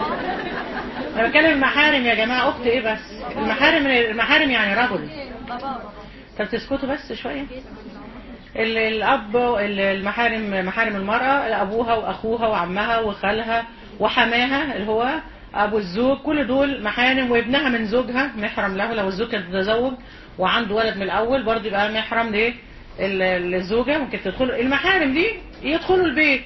انا بتكلم المحارم يا جماعه اخت ايه بس المحارم المحارم يعني رجل طب تسكتوا بس شوية ال- الأب ال- المحارم محارم المرأة أبوها وأخوها وعمها وخالها وحماها اللي هو أبو الزوج كل دول محارم وابنها من زوجها محرم له لو الزوج كان متزوج وعنده ولد من الأول برضه يبقى محرم ليه ال- الزوجة ممكن تدخل المحارم دي يدخلوا البيت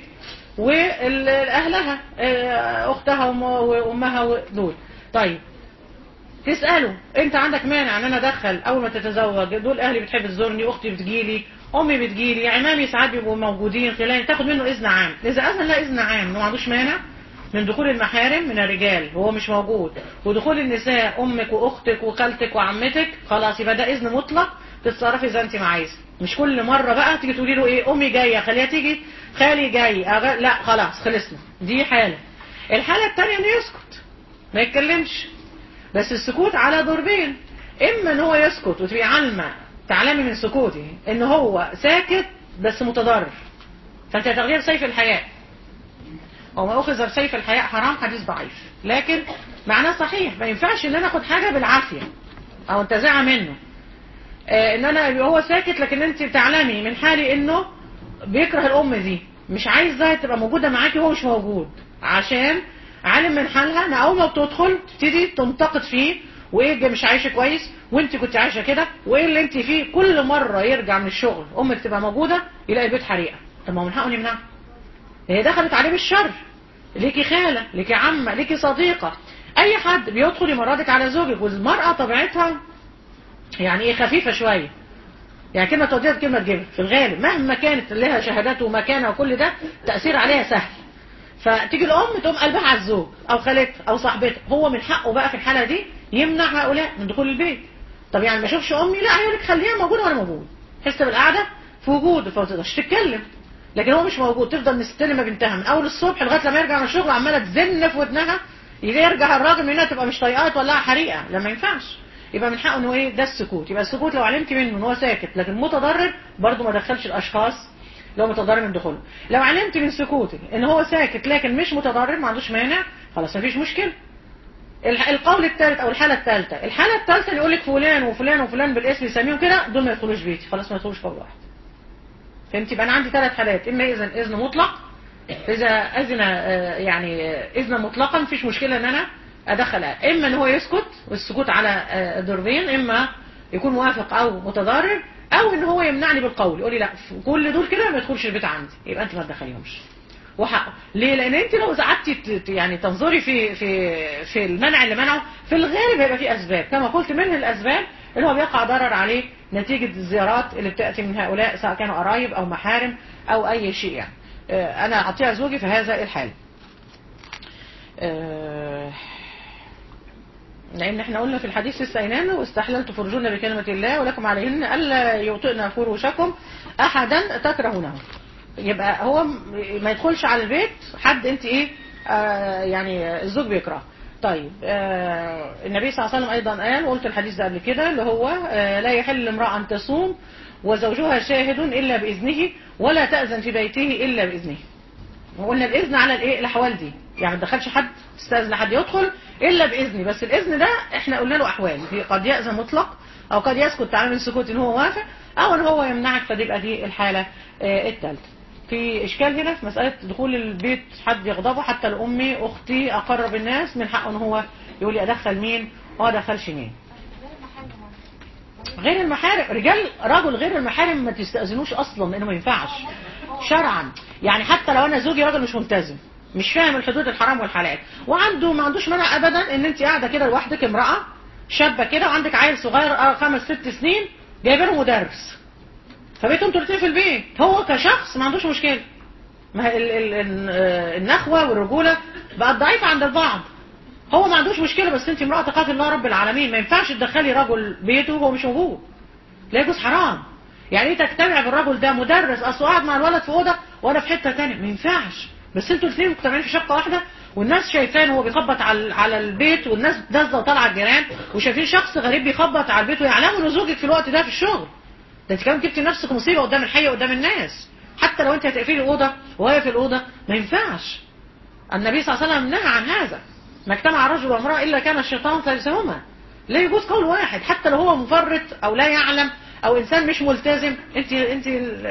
وأهلها أختها وم- وأمها دول طيب تسأله انت عندك مانع ان انا ادخل اول ما تتزوج دول اهلي بتحب تزورني اختي بتجيلي امي بتجيلي عمامي ساعات بيبقوا موجودين خلال تاخد منه اذن عام اذا اذن لا اذن عام انه ما عندوش مانع من دخول المحارم من الرجال وهو مش موجود ودخول النساء امك واختك وخالتك وعمتك خلاص يبقى ده اذن مطلق تتصرفي زي انت ما عايزه مش كل مره بقى تيجي تقولي له ايه امي جايه خليها تيجي خالي جاي أغ... لا خلاص خلصنا دي حاله الحاله الثانيه انه يسكت ما يتكلمش بس السكوت على ضربين اما ان هو يسكت وتبقي علمة تعلمي من سكوته ان هو ساكت بس متضرر فانت هتاخديها بسيف الحياء وما اخذ بسيف الحياء حرام حديث ضعيف لكن معناه صحيح ما ينفعش ان انا اخد حاجة بالعافية او انتزعها منه آه ان انا يبقى هو ساكت لكن انت بتعلمي من حالي انه بيكره الام دي مش عايزة تبقى موجودة معاكي وهو مش موجود عشان عالم من حالها ان اول ما بتدخل تبتدي تنتقد فيه وايه اللي مش عايشه كويس وانت كنت عايشه كده وايه اللي انت فيه كل مره يرجع من الشغل امك تبقى موجوده يلاقي البيت حريقه طب ما هو من حقه نمنعها هي دخلت عليه بالشر ليكي خاله ليكي عمه ليكي صديقه اي حد بيدخل يمرضك على زوجك والمراه طبيعتها يعني ايه خفيفه شويه يعني كلمه توديها كلمه تجيبها في الغالب مهما كانت لها شهادات ومكانه وكل ده تاثير عليها سهل فتيجي الام تقوم قلبها على الزوج او خالتها او صاحبتها هو من حقه بقى في الحاله دي يمنع هؤلاء من دخول البيت طب يعني ما اشوفش امي لا هيقول لك خليها موجوده وانا موجود حس بالقعده في وجوده فما تقدرش تتكلم لكن هو مش موجود تفضل مستلمه بنتها من اول الصبح لغايه لما يرجع من الشغل عماله تزن في ودنها يجي يرجع الراجل من هنا تبقى مش طايقاه تولعها حريقه لا ما ينفعش يبقى من حقه انه ايه ده السكوت يبقى السكوت لو علمت منه ان هو ساكت لكن متضرر برضه ما دخلش الاشخاص لو متضرر من دخوله لو علمت من سكوته ان هو ساكت لكن مش متضرر ما عندوش مانع خلاص مفيش مشكله الح- القول الثالث او الحاله الثالثه الحاله الثالثه اللي يقول لك فلان وفلان وفلان بالاسم يسميهم كده دول ما يدخلوش بيتي خلاص ما يدخلوش قول واحد فهمتي يبقى انا عندي ثلاث حالات اما اذن اذن مطلق اذا اذن آه، يعني آه، اذن مطلقا مفيش مشكله ان انا ادخل اما ان هو يسكت والسكوت على آه، ضربين اما يكون موافق او متضرر او ان هو يمنعني بالقول يقول لي لا كل دول كده ما يدخلش البيت عندي يبقى انت ما تدخليهمش وحقه ليه لان انت لو قعدتي ت- ت- يعني تنظري في في في المنع اللي منعه في الغالب هيبقى فيه اسباب كما قلت من الاسباب اللي هو بيقع ضرر عليه نتيجة الزيارات اللي بتأتي من هؤلاء سواء كانوا قرايب او محارم او اي شيء يعني آه، انا اطيع زوجي في هذا الحال آه، لان احنا قلنا في الحديث استينان واستحللت فرجون بكلمة الله ولكم عليهن الا يوطئن فروشكم احدا تكرهونه يبقى هو م- ما يدخلش على البيت حد انت ايه آه يعني الزوج بيكره طيب آه النبي صلى الله عليه وسلم ايضا قال وقلت الحديث ده قبل كده اللي هو آه لا يحل امرأة ان تصوم وزوجها شاهد الا باذنه ولا تأذن في بيته الا باذنه وقلنا الاذن على الايه الاحوال دي يعني ما تدخلش حد تستاذن حد يدخل الا باذني بس الاذن ده احنا قلنا له احوال هي قد ياذن مطلق او قد يسكت تعالى من سكوت ان هو وافق او ان هو يمنعك فتبقى دي الحاله آه، الثالثه في اشكال هنا في مساله دخول البيت حد يغضبه حتى لامي اختي اقرب الناس من حقه ان هو يقول لي ادخل مين وما ادخلش مين غير المحارم رجال رجل غير المحارم ما تستأذنوش اصلا لانه ما ينفعش شرعا يعني حتى لو انا زوجي راجل مش ملتزم مش فاهم الحدود الحرام والحلال وعنده ما عندوش مانع ابدا ان انت قاعده كده لوحدك امراه شابه كده وعندك عيل صغير آه، خمس ست سنين جايبه له مدرس فبقيتوا انتوا الاثنين في البيت هو كشخص ما عندوش مشكله ما هي ال- ال- ال- آه، النخوه والرجوله بقت ضعيفه عند البعض هو ما عندوش مشكله بس انت امراه تقاتل الله رب العالمين ما ينفعش تدخلي رجل بيته وهو مش موجود لا يجوز حرام يعني ايه تجتمع بالرجل ده مدرس اصله قاعد مع الولد في اوضه وانا في حته ثانيه ما ينفعش بس انتوا الاثنين مجتمعين في شقه واحده والناس شايفاه وهو بيخبط على على البيت والناس نازله وطالعه الجيران وشايفين شخص غريب بيخبط على البيت ويعلموا ان زوجك في الوقت ده في الشغل ده انت كمان جبتي لنفسك مصيبه قدام الحي قدام الناس حتى لو انت هتقفلي الاوضه وهي في الاوضه ما ينفعش النبي صلى الله عليه وسلم نهى عن هذا ما اجتمع رجل وامرأة إلا كان الشيطان ثالثهما لا يجوز قول واحد حتى لو هو مفرط أو لا يعلم أو إنسان مش ملتزم أنت أنت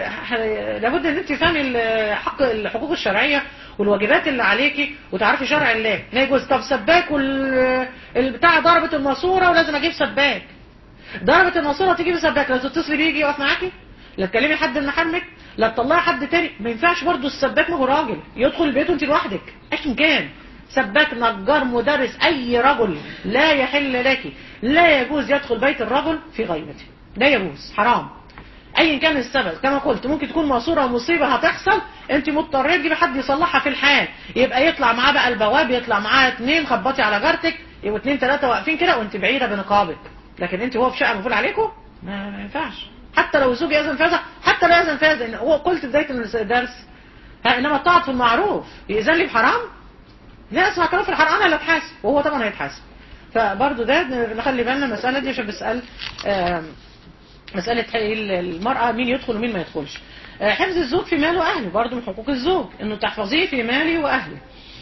لابد أن أنت تفهمي الحق الحقوق الشرعية والواجبات اللي عليكي وتعرفي شرع الله لا يجوز طب سباك والبتاع ضربت الماسورة ولازم أجيب سباك ضربت الماسورة تجيب سباك لا تتصلي بيه يجي يقف معاكي لا تكلمي حد من محرمك لا تطلعي حد تاني ما ينفعش برضو السباك ما هو راجل يدخل البيت وانت لوحدك ايش كان سباك نجار مدرس اي رجل لا يحل لك لا يجوز يدخل بيت الرجل في غيبته لا يجوز حرام ايا كان السبب كما قلت ممكن تكون ماسوره مصيبه هتحصل انت مضطريه تجيبي حد يصلحها في الحال يبقى يطلع معاه بقى البواب يطلع معاه اتنين خبطي على جارتك يبقوا اتنين تلاته واقفين كده وانت بعيده بنقابك لكن انت هو في شقه مقفول عليكم ما, ما ينفعش حتى لو الزوج يأذن فازة حتى لو يأذن فازة إن هو قلت في بداية الدرس ها انما الطاعة في المعروف يأذن لي بحرام لا اسمع كلام في الحرام انا اللي اتحاسب وهو طبعا هيتحاسب فبرضه ده نخلي بالنا المسألة دي عشان بسأل آم، مسألة حي- المرأة مين يدخل ومين ما يدخلش آه، حفظ الزوج في ماله وأهله برضه من حقوق الزوج انه تحفظيه في ماله وأهله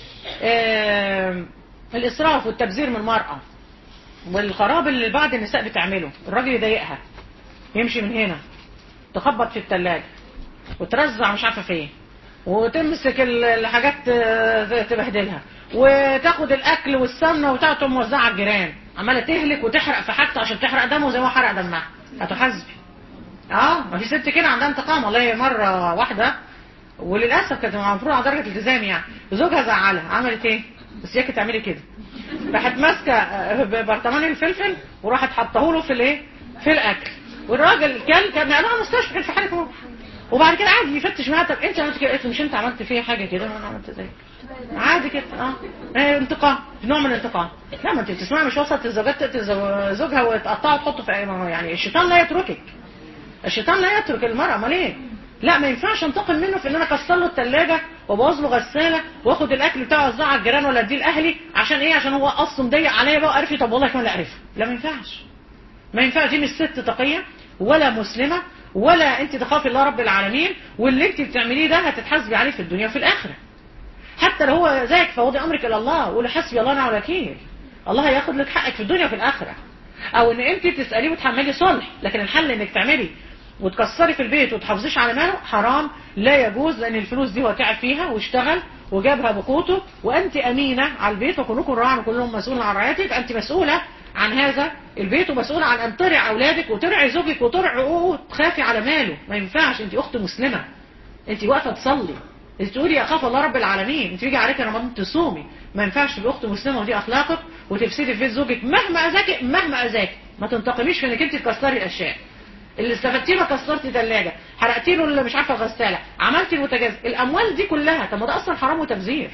آم، الإسراف والتبذير من المرأة والخراب اللي بعض النساء بتعمله الراجل يضايقها يمشي من هنا تخبط في التلاجة وترزع مش عارفه فين وتمسك ال- الحاجات آه، تبهدلها وتاخد الاكل والسمنه وتقعد تقوم موزعها على الجيران عماله تهلك وتحرق في حاجته عشان تحرق دمه زي ما هو حرق دمها هتحاسبي اه ما في ست كده عندها انتقام والله مره واحده وللاسف كانت المفروض على درجه التزام يعني زوجها زعلها عملت ايه؟ بس ياكي تعملي كده راحت ماسكه آه، برطمان الفلفل وراحت حطاه له في الايه؟ في الاكل والراجل كان كان نقلوها مستشفى كان في حاله موت وبعد كده عادي يفتش معاها طب انت عملت كده قالت له مش انت عملت فيا حاجه كده وانا عملت زي عادي كده اه آه، انتقام نوع من الانتقام لا ما انت بتسمعي مش وسط الزوجات تقتل زو- زوجها وتقطعه وتحطه في اي ما هو يعني الشيطان لا يتركك الشيطان لا يترك المرأة امال ايه لا ما ينفعش انتقم منه في ان انا اكسر له الثلاجه وابوظ له غساله واخد الاكل بتاعه اوزعه على الجيران ولا اديه لاهلي عشان ايه عشان هو اصلا مضيق عليا بقى وقرفي طب والله كمان لا قرفه لا ما ينفعش ما ينفعش دي مش ست تقيه ولا مسلمه ولا انت تخافي الله رب العالمين واللي انت بتعمليه ده هتتحاسبي عليه في الدنيا وفي الاخره حتى لو هو زيك فوضي امرك الى الله وقولي حسبي الله ونعم الوكيل الله هياخد لك حقك في الدنيا وفي الاخره او ان انت تساليه وتحملي صلح لكن الحل انك تعملي وتكسري في البيت وتحافظيش على ماله حرام لا يجوز لان الفلوس دي هو تعب فيها واشتغل وجابها بقوته وانت امينه على البيت وكلكم راع وكلهم مسؤول عن رعايتك انت مسؤوله عن هذا البيت ومسؤوله عن ان ترعي اولادك وترعي زوجك وترعي حقوقه تخافي على ماله ما ينفعش انت اخت مسلمه انت واقفه تصلي انت تقولي اخاف الله رب العالمين انت يجي عليك رمضان تصومي ما ينفعش تبقي اخت مسلمه ودي اخلاقك وتفسدي في بيت زوجك مهما اذاك مهما اذاك ما تنتقميش في انك انت تكسري الاشياء اللي استفدتيه ما كسرتي ثلاجه حرقتي له اللي مش عارفه غساله عملتي البوتاجاز الاموال دي كلها طب ما ده اصلا حرام وتبذير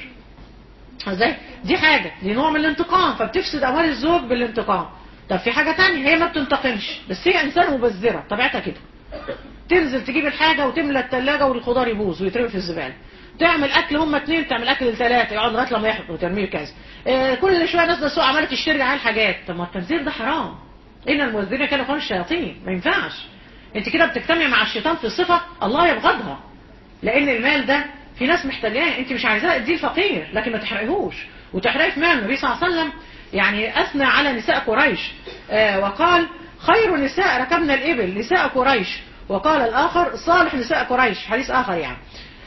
ازاي دي حاجه دي نوع من الانتقام فبتفسد اموال الزوج بالانتقام طب في حاجه تانية هي ما بتنتقمش بس هي انسانه مبذره طبيعتها كده تنزل تجيب الحاجه وتملى الثلاجه والخضار يبوظ ويترمي في الزباله تعمل اكل هم اتنين تعمل اكل لثلاثه يقعد لغايه لما يحرق وترميه كذا آه كل شويه نازله السوق عماله تشتري على الحاجات طب ما التبذير ده حرام ان المبذرين كانوا كانوا الشياطين ما ينفعش انت كده بتجتمع مع الشيطان في صفه الله يبغضها لان المال ده في ناس محتاجاه انت مش عايزاه اديه الفقير لكن ما تحرقهوش وتحرقي في مال النبي صلى الله عليه وسلم يعني اثنى على نساء قريش آه وقال خير نساء ركبنا الابل نساء قريش وقال الاخر صالح نساء قريش حديث اخر يعني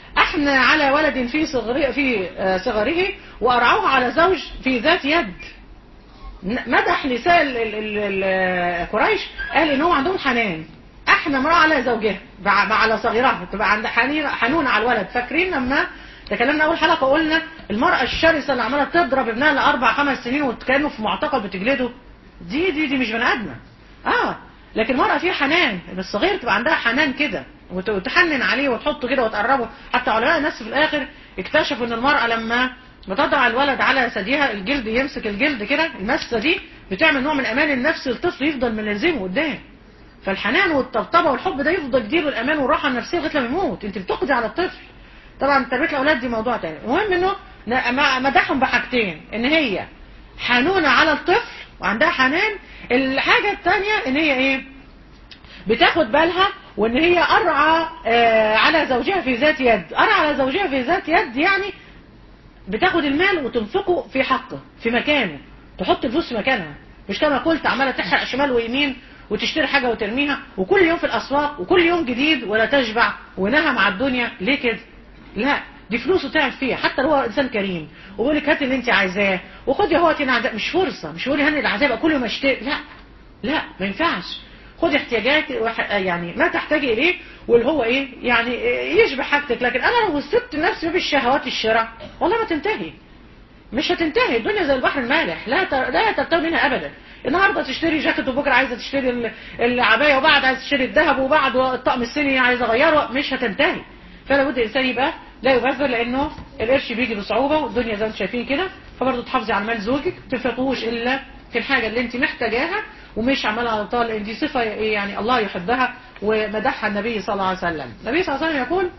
احن على ولد في صغره في آه، صغره وارعوه على زوج في ذات يد ن- مدح نساء ال- ال- ال- ال- قريش قال ان هو عندهم حنان احنا امراه على زوجها مع مع- على صغيرها تبقى عند حنين حنون على الولد فاكرين لما تكلمنا اول حلقه قلنا المراه الشرسه اللي عماله تضرب ابنها لاربع خمس سنين وكانه في معتقل بتجلده دي دي دي مش بني ادمه اه لكن المراه فيها حنان الصغير تبقى عندها حنان كده وت- وتحنن عليه وتحطه كده وتقربه حتى علماء النفس في الاخر اكتشفوا ان المراه لما بتضع الولد على ثديها الجلد يمسك الجلد كده المسه دي بتعمل نوع من امان النفس للطفل يفضل ملازمه قدام فالحنان والطبطبه والحب ده يفضل يديله الامان والراحه النفسيه لغايه لما يموت انت بتقضي على الطفل طبعا تربيه الاولاد دي موضوع تاني المهم انه ن- م- مدحهم بحاجتين ان هي حنونه على الطفل وعندها حنان الحاجه الثانيه ان هي ايه بتاخد بالها وان هي ارعى آه، على زوجها في ذات يد ارعى على زوجها في ذات يد يعني بتاخد المال وتنفقه في حقه في مكانه تحط الفلوس في مكانها مش كما قلت عماله تحرق شمال ويمين وتشتري حاجه وترميها وكل يوم في الاسواق وكل يوم جديد ولا تشبع ونهم على الدنيا ليه كده لا دي فلوسه تعب فيها حتى لو هو انسان كريم ويقول لك هات اللي انت عايزاه وخدي اهو هاتي العزاء مش فرصه مش يقول لي هاني العزاء يبقى كل يوم اشتري لا لا ما ينفعش خدي احتياجات وح- يعني ما تحتاجي اليه واللي هو ايه يعني إيه يشبع حاجتك لكن انا لو سبت نفسي بالشهوات الشراء والله ما تنتهي مش هتنتهي الدنيا زي البحر المالح لا ت- لا ترتوي منها ابدا النهارده تشتري جاكيت وبكره عايزه تشتري ال- العبايه وبعد عايزه تشتري الذهب وبعد الطقم الصيني عايزه اغيره مش هتنتهي فلا بد الانسان يبقى لا يبذر لانه القرش بيجي بصعوبه والدنيا زي ما انتم شايفين كده فبرضه تحافظي على مال زوجك ما تنفقوش الا في الحاجه اللي انت محتاجاها ومش عماله على طال لان دي صفه يعني الله يحبها ومدحها النبي صلى الله عليه وسلم النبي صلى الله عليه وسلم يقول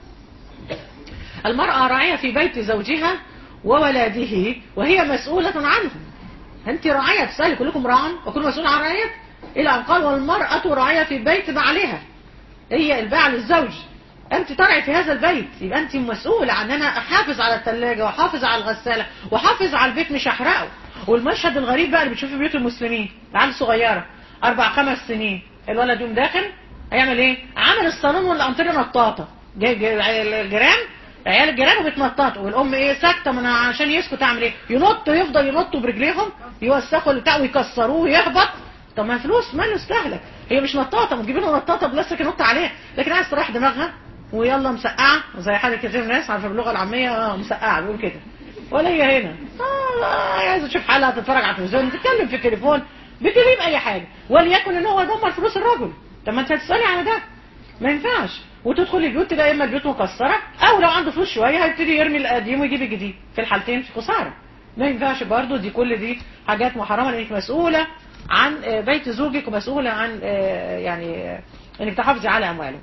المرأة راعية في بيت زوجها وولده وهي مسؤولة عنهم أنت راعية تسألي كلكم راع وكل مسؤول عن رعية إلى أن قال والمرأة راعية في بيت بعلها هي الباعل الزوج أنت ترعي في هذا البيت يبقى أنت مسؤولة عن أنا أحافظ على الثلاجة وأحافظ على الغسالة وأحافظ على البيت مش أحرقه والمشهد الغريب بقى اللي بتشوفه في بيوت المسلمين العيال صغيرة أربع خمس سنين الولد يوم داخل هيعمل إيه؟ عامل الصالون والأنطرة نطاطة جاي جاي الجيران عيال الجيران وبتنططوا والام ايه ساكته من عشان يسكت تعمل ايه ينط يفضل ينطوا برجليهم يوسخوا البتاع ويكسروه ويهبط طب ما فلوس ماله استهلك هي مش نطاطه ما تجيب له نطاطه بلاستيك ينط عليها لكن عايز تريح دماغها ويلا مسقعه زي حاجه كتير ناس عارفه باللغه العاميه اه مسقعه بيقول كده ولا هي هنا اه آه، عايزه تشوف حلقه تتفرج على التلفزيون تتكلم في التليفون بتجيب اي حاجه وليكن ان هو دمر فلوس الرجل طب ما انت هتسالي على ده ما ينفعش وتدخل البيوت تلاقي اما البيوت مكسره او لو عنده فلوس شويه هيبتدي يرمي القديم ويجيب الجديد في الحالتين في خساره ما ينفعش برضو دي كل دي حاجات محرمه لانك مسؤوله عن آه، بيت زوجك ومسؤوله عن آه، يعني آه، انك تحافظي على امواله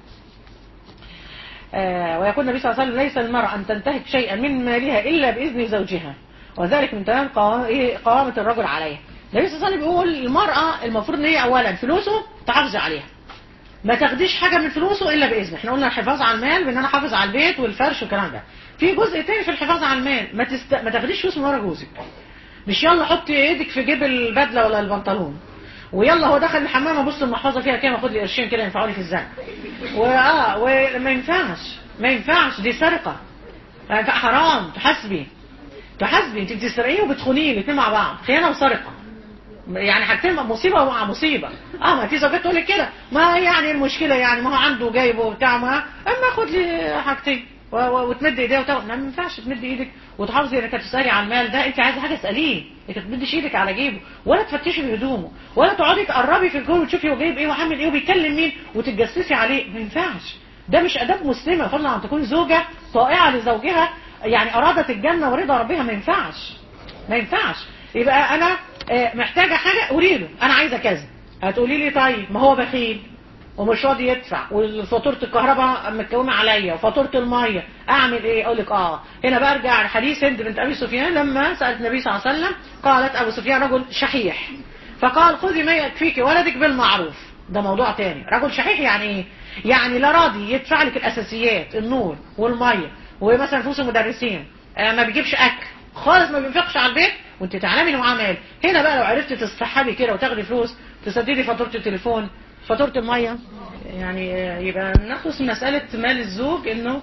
آه، ويقول النبي صلى الله عليه وسلم ليس المرأة أن تنتهك شيئا من مالها إلا بإذن زوجها وذلك من تمام قوام- إيه، قوامة الرجل عليها النبي صلى الله عليه وسلم بيقول المرأة المفروض ان هي أولا فلوسه تحافظي عليها ما تاخديش حاجة من فلوسه إلا بإذن احنا قلنا الحفاظ على المال بأن أنا أحافظ على البيت والفرش والكلام ده في جزء تاني في الحفاظ على المال ما, تست... ما تاخديش فلوس من ورا جوزك مش يلا حطي ايدك في جيب البدله ولا البنطلون ويلا هو دخل الحمام ابص المحفظه فيها كام اخد لي قرشين كده ينفعوا لي في الزنقه واه وما ينفعش ما ينفعش دي سرقه ما ينفع حرام تحاسبي تحاسبي انت بتسرقيه وبتخونيه الاثنين مع بعض خيانه وسرقه يعني حاجتين مصيبه مع مصيبه اه ما في زوجات تقول لك كده ما يعني المشكله يعني ما هو عنده جايبه وبتاع ما اما خد لي حاجتين و- و- وتمد ايديها وتاخد ما ينفعش تمد ايدك وتحافظي انك تسالي على المال ده انت عايزه حاجه اساليه انك ما تمدش ايدك على جيبه ولا تفتشي في هدومه ولا تقعدي تقربي في الجو وتشوفي هو جايب ايه وعامل ايه وبيكلم مين وتتجسسي عليه ما ينفعش ده مش اداب مسلمه فضلا عن تكون زوجه طائعه لزوجها يعني ارادت الجنه ورضا ربها ما ينفعش ما ينفعش يبقى انا آه، محتاجه حاجه قولي له انا عايزه كذا هتقولي لي طيب ما هو بخيل ومش راضي يدفع وفاتوره الكهرباء متكومه عليا وفاتوره الميه اعمل ايه اقول لك اه هنا برجع لحديث هند بنت ابي سفيان لما سالت النبي صلى الله عليه وسلم قالت ابو سفيان رجل شحيح فقال خذي ما يكفيك ولدك بالمعروف ده موضوع تاني رجل شحيح يعني ايه يعني لا راضي يدفع لك الاساسيات النور والميه ومثلا فلوس المدرسين آه، ما بيجيبش اكل خالص ما بينفقش على البيت وانت تعلمي انه معاه مال هنا بقى لو عرفتي تستحبي كده وتاخدي فلوس تسددي فاتوره التليفون فاتوره الميه يعني آه، يبقى نخلص من مسألة مال الزوج انه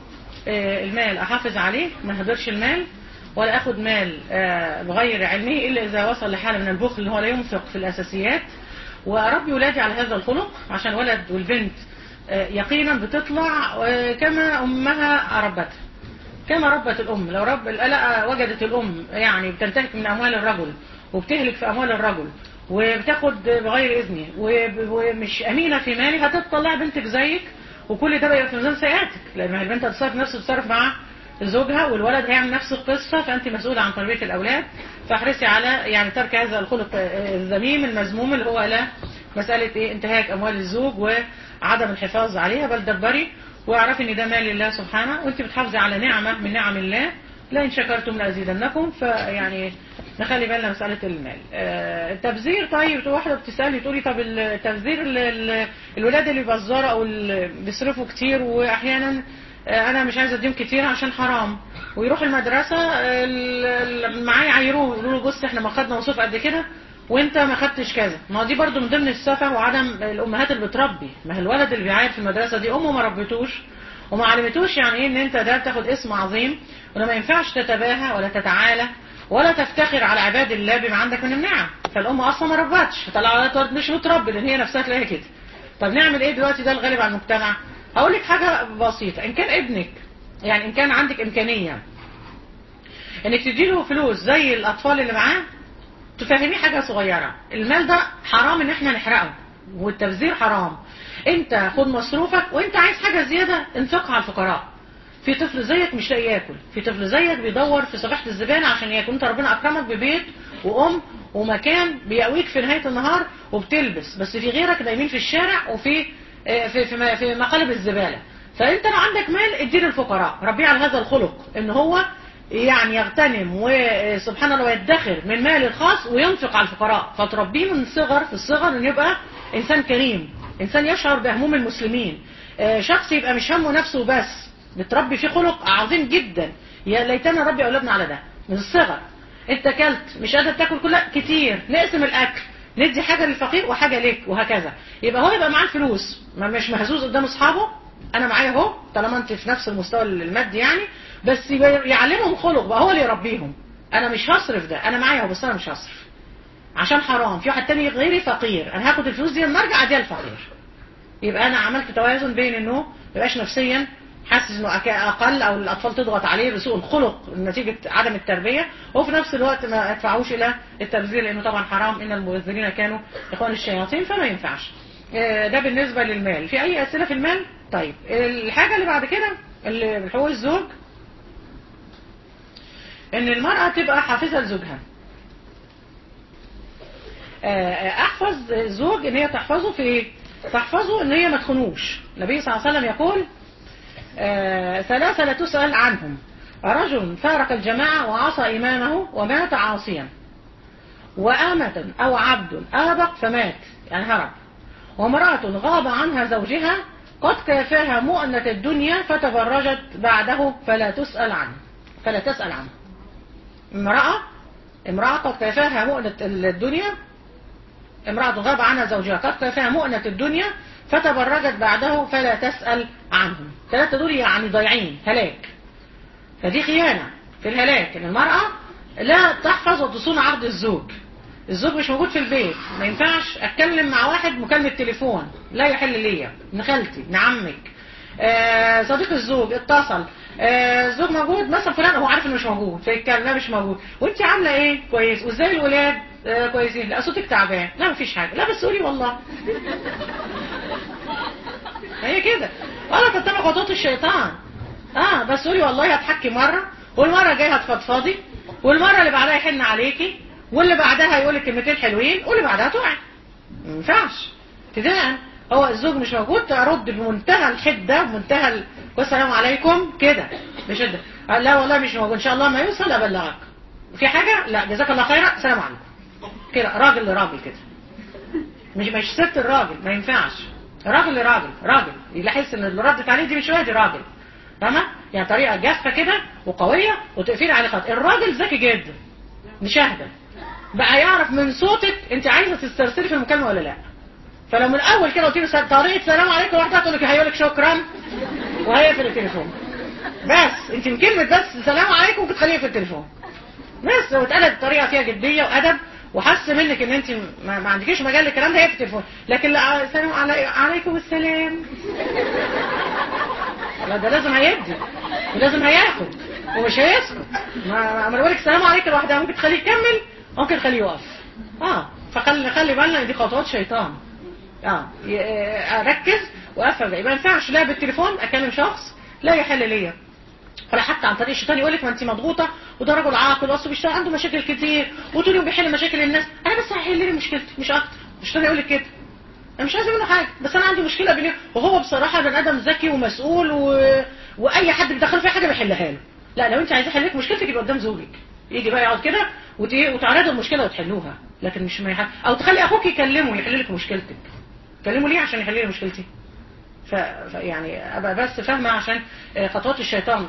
آه، المال احافظ عليه ما هدرش المال ولا اخد مال آه، بغير علمه الا اذا وصل لحاله من البخل اللي هو لا ينفق في الاساسيات واربي ولادي على هذا الخلق عشان الولد والبنت آه، يقينا بتطلع آه، كما امها ربتها كما ربت الام لو رب لا وجدت الام يعني بتنتهك من اموال الرجل وبتهلك في اموال الرجل وبتاخد بغير اذنه وب- ومش امينه في مالي هتطلع بنتك زيك وكل ده بقى في ميزان سيئاتك لان البنت هتصرف نفس التصرف مع زوجها والولد هيعمل نفس القصه فانت مسؤوله عن تربيه الاولاد فاحرصي على يعني ترك هذا الخلق آه، الذميم المذموم اللي هو لا مساله ايه انتهاك اموال الزوج وعدم الحفاظ عليها بل دبري واعرفي ان ده مال الله سبحانه وانت بتحافظي على نعمه من نعم الله لئن شكرتم لازيدنكم فيعني نخلي بالنا مساله المال آه، التبذير طيب واحده بتسالني تقولي طب التبذير ال- ال- الولاد اللي بيبذروا او اللي بيصرفوا كتير واحيانا آه، انا مش عايزه اديهم كتير عشان حرام ويروح المدرسه آه، ال- ال- معاه يعايروه يقولوا له بص احنا ما خدنا مصروف قد كده وانت ما خدتش كذا ما هو دي برضو من ضمن السفه وعدم الامهات اللي بتربي ما هو الولد اللي بيعاير في المدرسه دي امه ما ربيتوش وما علمتوش يعني ايه ان انت ده بتاخد اسم عظيم ولا ما ينفعش تتباهى ولا تتعالى ولا تفتخر على عباد الله بما عندك من النعم فالام اصلا ما ربتش فطلع على ولد مش متربي لان هي نفسها تلاقيها كده طب نعمل ايه دلوقتي ده الغالب على المجتمع هقول لك حاجه بسيطه ان كان ابنك يعني ان كان عندك امكانيه انك تديله فلوس زي الاطفال اللي معاه تفهميه حاجه صغيره المال ده حرام ان احنا نحرقه والتبذير حرام انت خد مصروفك وانت عايز حاجه زياده انفقها على الفقراء في طفل زيك مش لاقي ياكل في طفل زيك بيدور في صفيحه الزباله عشان ياكل انت ربنا اكرمك ببيت وام ومكان بيقويك في نهايه النهار وبتلبس بس في غيرك نايمين في الشارع وفي آه، في في م- في مقالب الزباله فانت لو عندك مال اديه للفقراء ربيه على هذا الخلق ان هو يعني يغتنم وسبحان الله ويدخر من مال الخاص وينفق على الفقراء فتربيه من صغر في الصغر انه يبقى انسان كريم انسان يشعر بهموم المسلمين آه، شخص يبقى مش همه نفسه بس بتربي فيه خلق عظيم جدا يا ليتنا نربي اولادنا على ده من الصغر انت اكلت مش قادر تاكل كلها كتير نقسم الاكل ندي حاجه للفقير وحاجه ليك وهكذا يبقى هو يبقى معاه الفلوس ما مش مهزوز قدام اصحابه انا معايا اهو طالما انت في نفس المستوى المادي يعني بس يبقى يعلمهم خلق بقى هو اللي يربيهم انا مش هصرف ده انا معايا اهو بس انا مش هصرف عشان حرام في واحد تاني غيري فقير انا هاخد الفلوس دي لما ارجع اديها للفقير يبقى انا عملت توازن بين انه ما يبقاش نفسيا حاسس انه أك- اقل او الاطفال تضغط عليه بسوء الخلق نتيجه عدم التربيه وفي نفس الوقت ما ادفعوش الى التبذير لانه طبعا حرام ان المبذرين كانوا اخوان الشياطين فما ينفعش آه، ده بالنسبه للمال في اي اسئله في المال طيب الحاجه اللي بعد كده اللي حقوق الزوج ان المراه تبقى حافظه لزوجها آه، احفظ الزوج ان هي تحفظه في ايه تحفظه ان هي ما تخنوش النبي صلى الله عليه وسلم يقول آه، ثلاثة لا تسأل عنهم رجل فارق الجماعة وعصى إمامه ومات عاصيا وآمة أو عبد آبق فمات يعني هرب وامرأة غاب عنها زوجها قد كافاها مؤنة الدنيا فتبرجت بعده فلا تسأل عنه فلا تسأل عنه امرأة امرأة قد كافاها مؤنة الدنيا امرأة غاب عنها زوجها قد كافاها مؤنة الدنيا فتبرجت بعده فلا تسأل عنهم ثلاثة دول يعني ضايعين هلاك فدي خيانة في الهلاك ان المرأة لا تحفظ وتصون عقد الزوج الزوج مش موجود في البيت ما ينفعش اتكلم مع واحد مكالمة تليفون لا يحل ليا ابن خالتي ابن عمك آه صديق الزوج اتصل آه الزوج موجود مثلا فلان هو عارف انه مش موجود فيتكلم لا مش موجود وانت عامله ايه كويس وازاي الولاد آه كويسين لا صوتك تعبان لا مفيش حاجه لا بس قولي والله هي كده ولا تتبع خطوات الشيطان اه بس قولي والله هتحكي مره والمره الجايه هتفضفضي والمره اللي بعدها يحن عليكي واللي بعدها يقول لك كلمتين حلوين واللي بعدها تقعي ما ينفعش ابتداء هو الزوج مش موجود ترد بمنتهى الحده بمنتهى ال... والسلام عليكم كده بشده آه، لا والله مش موجود ان شاء الله ما يوصل ابلغك في حاجه لا جزاك الله خيرا السلام عليكم كده راجل لراجل كده مش مش ست الراجل ما ينفعش راجل لراجل راجل يحس ان اللي ردت عليه دي مش وادي راجل فاهمه يعني طريقه جافه كده وقويه وتقفيل عليه خط الراجل ذكي جدا مشاهده بقى يعرف من صوتك انت عايزه تسترسلي في المكالمه ولا لا فلو من الاول كده قلت له طريقه سلام عليكم واحده تقول لك هيقول لك شكرا وهيقفل التليفون بس انت من كلمه بس سلام عليكم ممكن تخليه في التليفون بس لو اتقالت بطريقه فيها جديه وادب وحس منك ان انت ما, ما عندكيش مجال للكلام ده هي في التليفون لكن لا سلام علي... عليكم السلام لا ده لازم هيدي ولازم هياخد ومش هيسكت ما ما انا بقول لك السلام عليكم لوحدها ممكن تخليه يكمل ممكن تخليه يقف اه فخلي خلي بالنا ان دي خطوات شيطان اه ي- آه، اركز وافهم يبقى ما ينفعش لا بالتليفون اكلم شخص لا يحل ليا ولا حتى عن طريق الشيطان يقول لك ما انت مضغوطه وده رجل عاقل واصله بيشتغل عنده مشاكل كتير وطول اليوم بيحل مشاكل الناس انا بس هحل لي مشكلتي مش اكتر الشيطان يقول لك كده انا مش عايز منه حاجه بس انا عندي مشكله بيني وهو بصراحه بني ادم ذكي ومسؤول و... واي حد بيدخل فيه حاجه بيحلها له لا لو انت عايزه يحل لك مشكلتك يبقى قدام زوجك يجي بقى يقعد كده وت... وتعرضوا المشكله وتحلوها لكن مش ما يح... او تخلي اخوك يكلمه يحل لك مشكلتك كلمه ليه عشان يحل لي مشكلتي ف... ف... يعني ابقى بس فاهمه عشان آه، خطوات الشيطان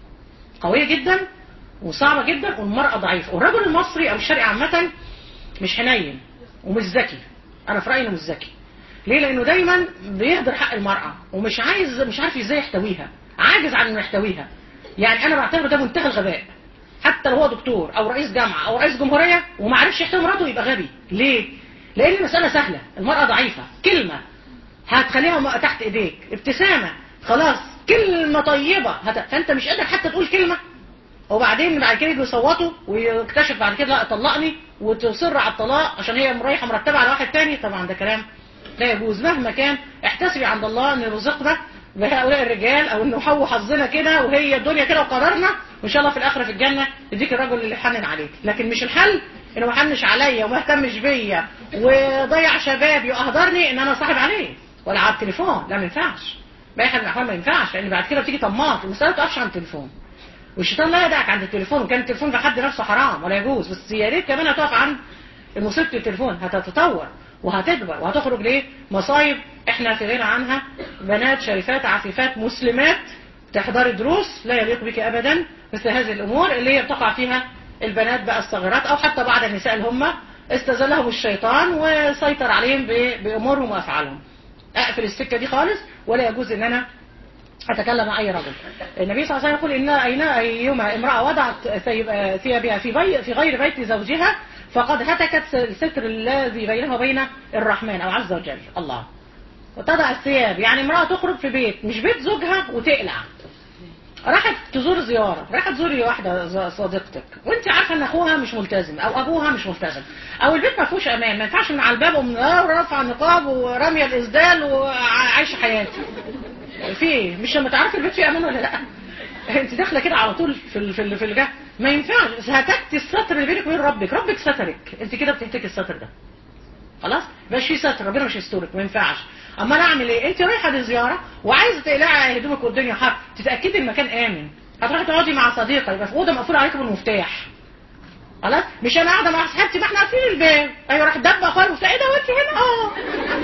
قوية جدا وصعبة جدا والمرأة ضعيفة والرجل المصري أو الشرقي عامة مش حنين ومش ذكي أنا في رأيي إنه مش ذكي ليه؟ لأنه دايما بيهدر حق المرأة ومش عايز مش عارف إزاي يحتويها عاجز عن إنه يحتويها يعني أنا بعتبره ده منتهى الغباء حتى لو هو دكتور أو رئيس جامعة أو رئيس جمهورية وما عرفش يحتوي مراته يبقى غبي ليه؟ لأن المسألة سهلة المرأة ضعيفة كلمة هتخليها م- تحت ايديك ابتسامة خلاص كلمة طيبة هت... فانت مش قادر حتى تقول كلمة وبعدين بعد كده يجوا يصوتوا ويكتشف بعد كده لا طلقني وتصر على الطلاق عشان هي رايحه مرتبه على واحد تاني طبعا ده كلام لا يجوز مهما كان احتسبي عند الله ان رزقنا بهؤلاء الرجال او انه هو حظنا كده وهي الدنيا كده وقررنا وان شاء الله في الاخره في الجنه يديك الرجل اللي يحنن عليك لكن مش الحل انه ما حنش عليا وما اهتمش بيا وضيع شبابي واهدرني ان انا صاحب عليه ولا على التليفون لا ما ينفعش باي حال من الاحوال ما ينفعش لان بعد كده بتيجي طماط المساله ما تقفش عند التليفون والشيطان لا يدعك عند التليفون وكان التليفون في حد نفسه حرام ولا يجوز بس يا ريت كمان هتقف عند مصيبه التليفون هتتطور وهتكبر وهتخرج ليه مصايب احنا في غنى عنها بنات شريفات عفيفات مسلمات تحضري دروس لا يليق بك ابدا مثل هذه الامور اللي هي بتقع فيها البنات بقى الصغيرات او حتى بعض النساء اللي هم استزلهم الشيطان وسيطر عليهم ب- بامورهم وافعالهم اقفل السكه دي خالص ولا يجوز ان انا أتكلم مع أي رجل النبي صلى الله عليه وسلم يقول إن أين أيما امرأة وضعت ثيب- ثيابها في, بي في غير بيت زوجها فقد هتكت الستر الذي بينها وبين الرحمن أو عز وجل الله وتضع الثياب يعني امرأة تخرج في بيت مش بيت زوجها وتقلع راحت تزور زيارة راحت تزوري واحدة ز- صديقتك وانت عارفة ان اخوها مش ملتزم او ابوها مش ملتزم او البيت ما فيهوش امان ما ينفعش من على الباب ومن رافعه النقاب وراميه الاسدال وعايشه حياتي في ايه مش لما تعرفي البيت فيه امان ولا لا انت داخله كده على طول في ال في ال في الجه ما ينفعش هتكتي الستر اللي بينك وبين ربك ربك سترك انت كده بتهتكي الستر ده خلاص مش في ستر ربنا مش يسترك ما ينفعش اما انا اعمل ايه انت رايحه لزياره وعايزه تقلعي هدومك والدنيا حر تتاكدي المكان امن هتروحي تقعدي مع صديقه يبقى في اوضه مقفوله عليكم بالمفتاح خلاص مش انا قاعده مع صاحبتي ما احنا عارفين الباب ايوه راح دب اخويا المفتاح ايه ده وانت هنا اه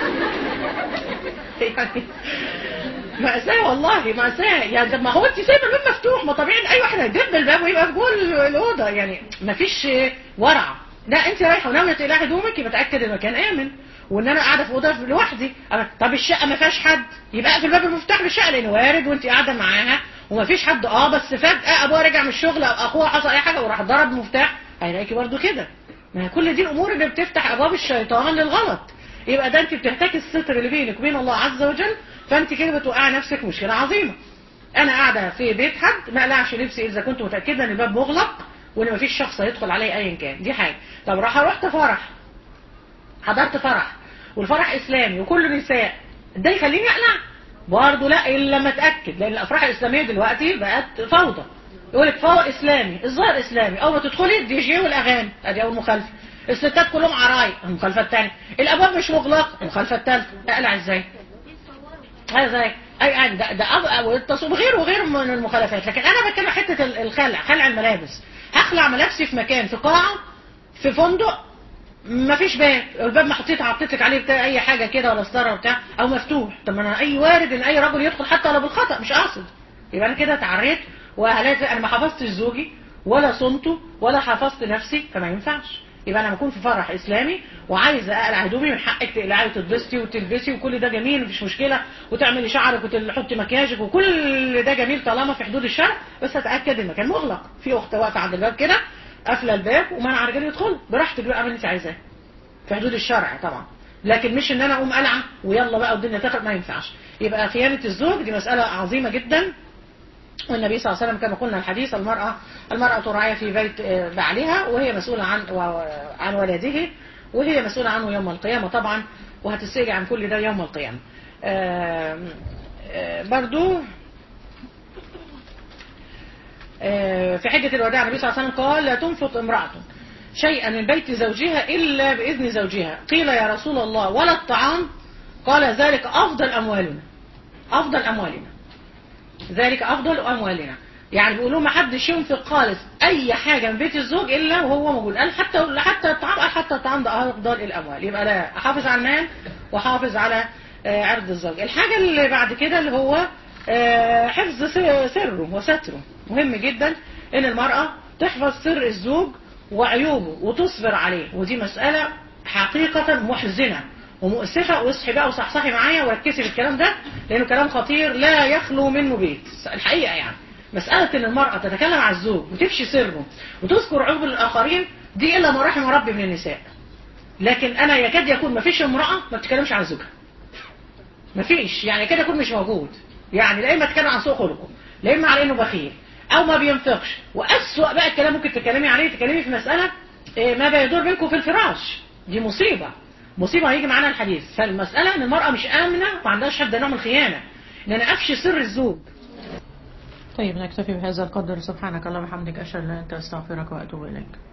يعني مأساة والله مأساة يعني طب ما هو انت سايبه الباب مفتوح ما طبيعي اي واحد هيدب الباب ويبقى في جوه ال- الاوضه يعني مفيش ورع لا انت رايحه وناويه تقلعي هدومك يبقى تاكد المكان امن وان انا قاعده في اوضه لوحدي أنا- طب الشقه ما فيهاش حد يبقى اقفل الباب المفتاح للشقه لان وارد وانت قاعده معاها وما فيش حد اه بس فجاه ابوها رجع من الشغل او اخوها حصل اي حاجه وراح ضرب مفتاح هيلاقيكي برضو كده ما هي كل دي الامور اللي بتفتح ابواب الشيطان للغلط يبقى ده انت بتهتكي الستر اللي بينك وبين الله عز وجل فانت كده بتوقعي نفسك مشكله عظيمه انا قاعده في بيت حد ما اقلعش لبسي اذا كنت متاكده ان الباب مغلق وان مفيش شخص هيدخل عليه ايا كان دي حاجه طب راح رحت فرح حضرت فرح والفرح اسلامي وكله نساء ده يخليني اقلع برضه لا الا لما اتاكد لان الافراح الاسلاميه دلوقتي بقت فوضى يقول لك فوضى اسلامي الظاهر اسلامي اول ما تدخلي الدي جي والاغاني ادي اول مخالفه الستات كلهم عراي المخالفه الثانيه الابواب مش مغلقه المخالفه الثالثه اقلع ازاي هذا زي اي يعني ده ده أب- والتصوير غير وغير من المخالفات لكن انا بتكلم حته ال- الخلع خلع الملابس هخلع ملابسي في مكان في قاعه في فندق ما فيش باب الباب محطوط حطيت لك عليه بتاع اي حاجه كده ولا ستاره بتاع او مفتوح طب ما انا اي وارد ان اي رجل يدخل حتى لو بالخطا مش قاصد يبقى انا كده اتعريت وهلاقي انا ما حفظتش زوجي ولا صنته ولا حفظت نفسي فما ينفعش يبقى انا بكون في فرح اسلامي وعايزه اقلع هدومي من حقك تقلعي وتتبسطي وتلبسي وكل ده جميل مفيش مشكله وتعملي شعرك وتحطي مكياجك وكل ده جميل طالما في حدود الشرع بس اتاكد المكان مغلق في اخت واقفه عند الباب كده قافله الباب ومنع الرجال يدخلوا براحتك بقى اعمل اللي انت عايزاه في حدود الشرع طبعا لكن مش ان انا اقوم قلعه ويلا بقى والدنيا تخرب ما ينفعش يبقى خيانه الزوج دي مساله عظيمه جدا والنبي صلى الله عليه وسلم كما قلنا الحديث المرأة المرأة تراعي في بيت آه، بعلها وهي مسؤولة عن و- عن ولده وهي مسؤولة عنه يوم القيامة طبعا وهتسأل عن كل ده يوم القيامة آم، آه، برضو آه، في حجة الوداع النبي صلى الله عليه وسلم قال لا تنفق امرأة شيئا من بيت زوجها إلا بإذن زوجها قيل يا رسول الله ولا الطعام قال ذلك أفضل أموالنا أفضل أموالنا ذلك أفضل أموالنا يعني بيقولوا ما حدش ينفق خالص أي حاجة من بيت الزوج إلا وهو موجود قال حتى حتى الطعام قال حتى الطعام ده أفضل الأموال يبقى لا أحافظ على المال وأحافظ على آه، عرض الزوج الحاجة اللي بعد كده اللي هو آه، حفظ س- سره وستره مهم جدا إن المرأة تحفظ سر الزوج وعيوبه وتصبر عليه ودي مسألة حقيقة محزنة ومؤسفة واصحي بقى وصحصحي معايا وركزي في الكلام ده لأنه كلام خطير لا يخلو منه بيت الحقيقة يعني مسألة إن المرأة تتكلم عن الزوج وتفشي سره وتذكر عيوب الآخرين دي إلا ما رحم ربي من النساء لكن أنا يكاد يكون ما فيش امرأة ما بتتكلمش عن زوجها ما فيش يعني كده يكون مش موجود يعني لا اما تتكلم عن سوء خلقه لا اما على انه بخيل او ما بينفقش واسوأ بقى الكلام ممكن تتكلمي عليه تتكلمي في مسألة إيه، ما بيدور بينكم في الفراش دي مصيبة مصيبة هيجي معانا الحديث فالمسألة ان المرأة مش آمنة ما عندهاش حد نوع من الخيانة ان انا افشي سر الزوج طيب نكتفي بهذا القدر سبحانك اللهم وبحمدك أشهد أن لا إله إلا أنت أستغفرك وأتوب إليك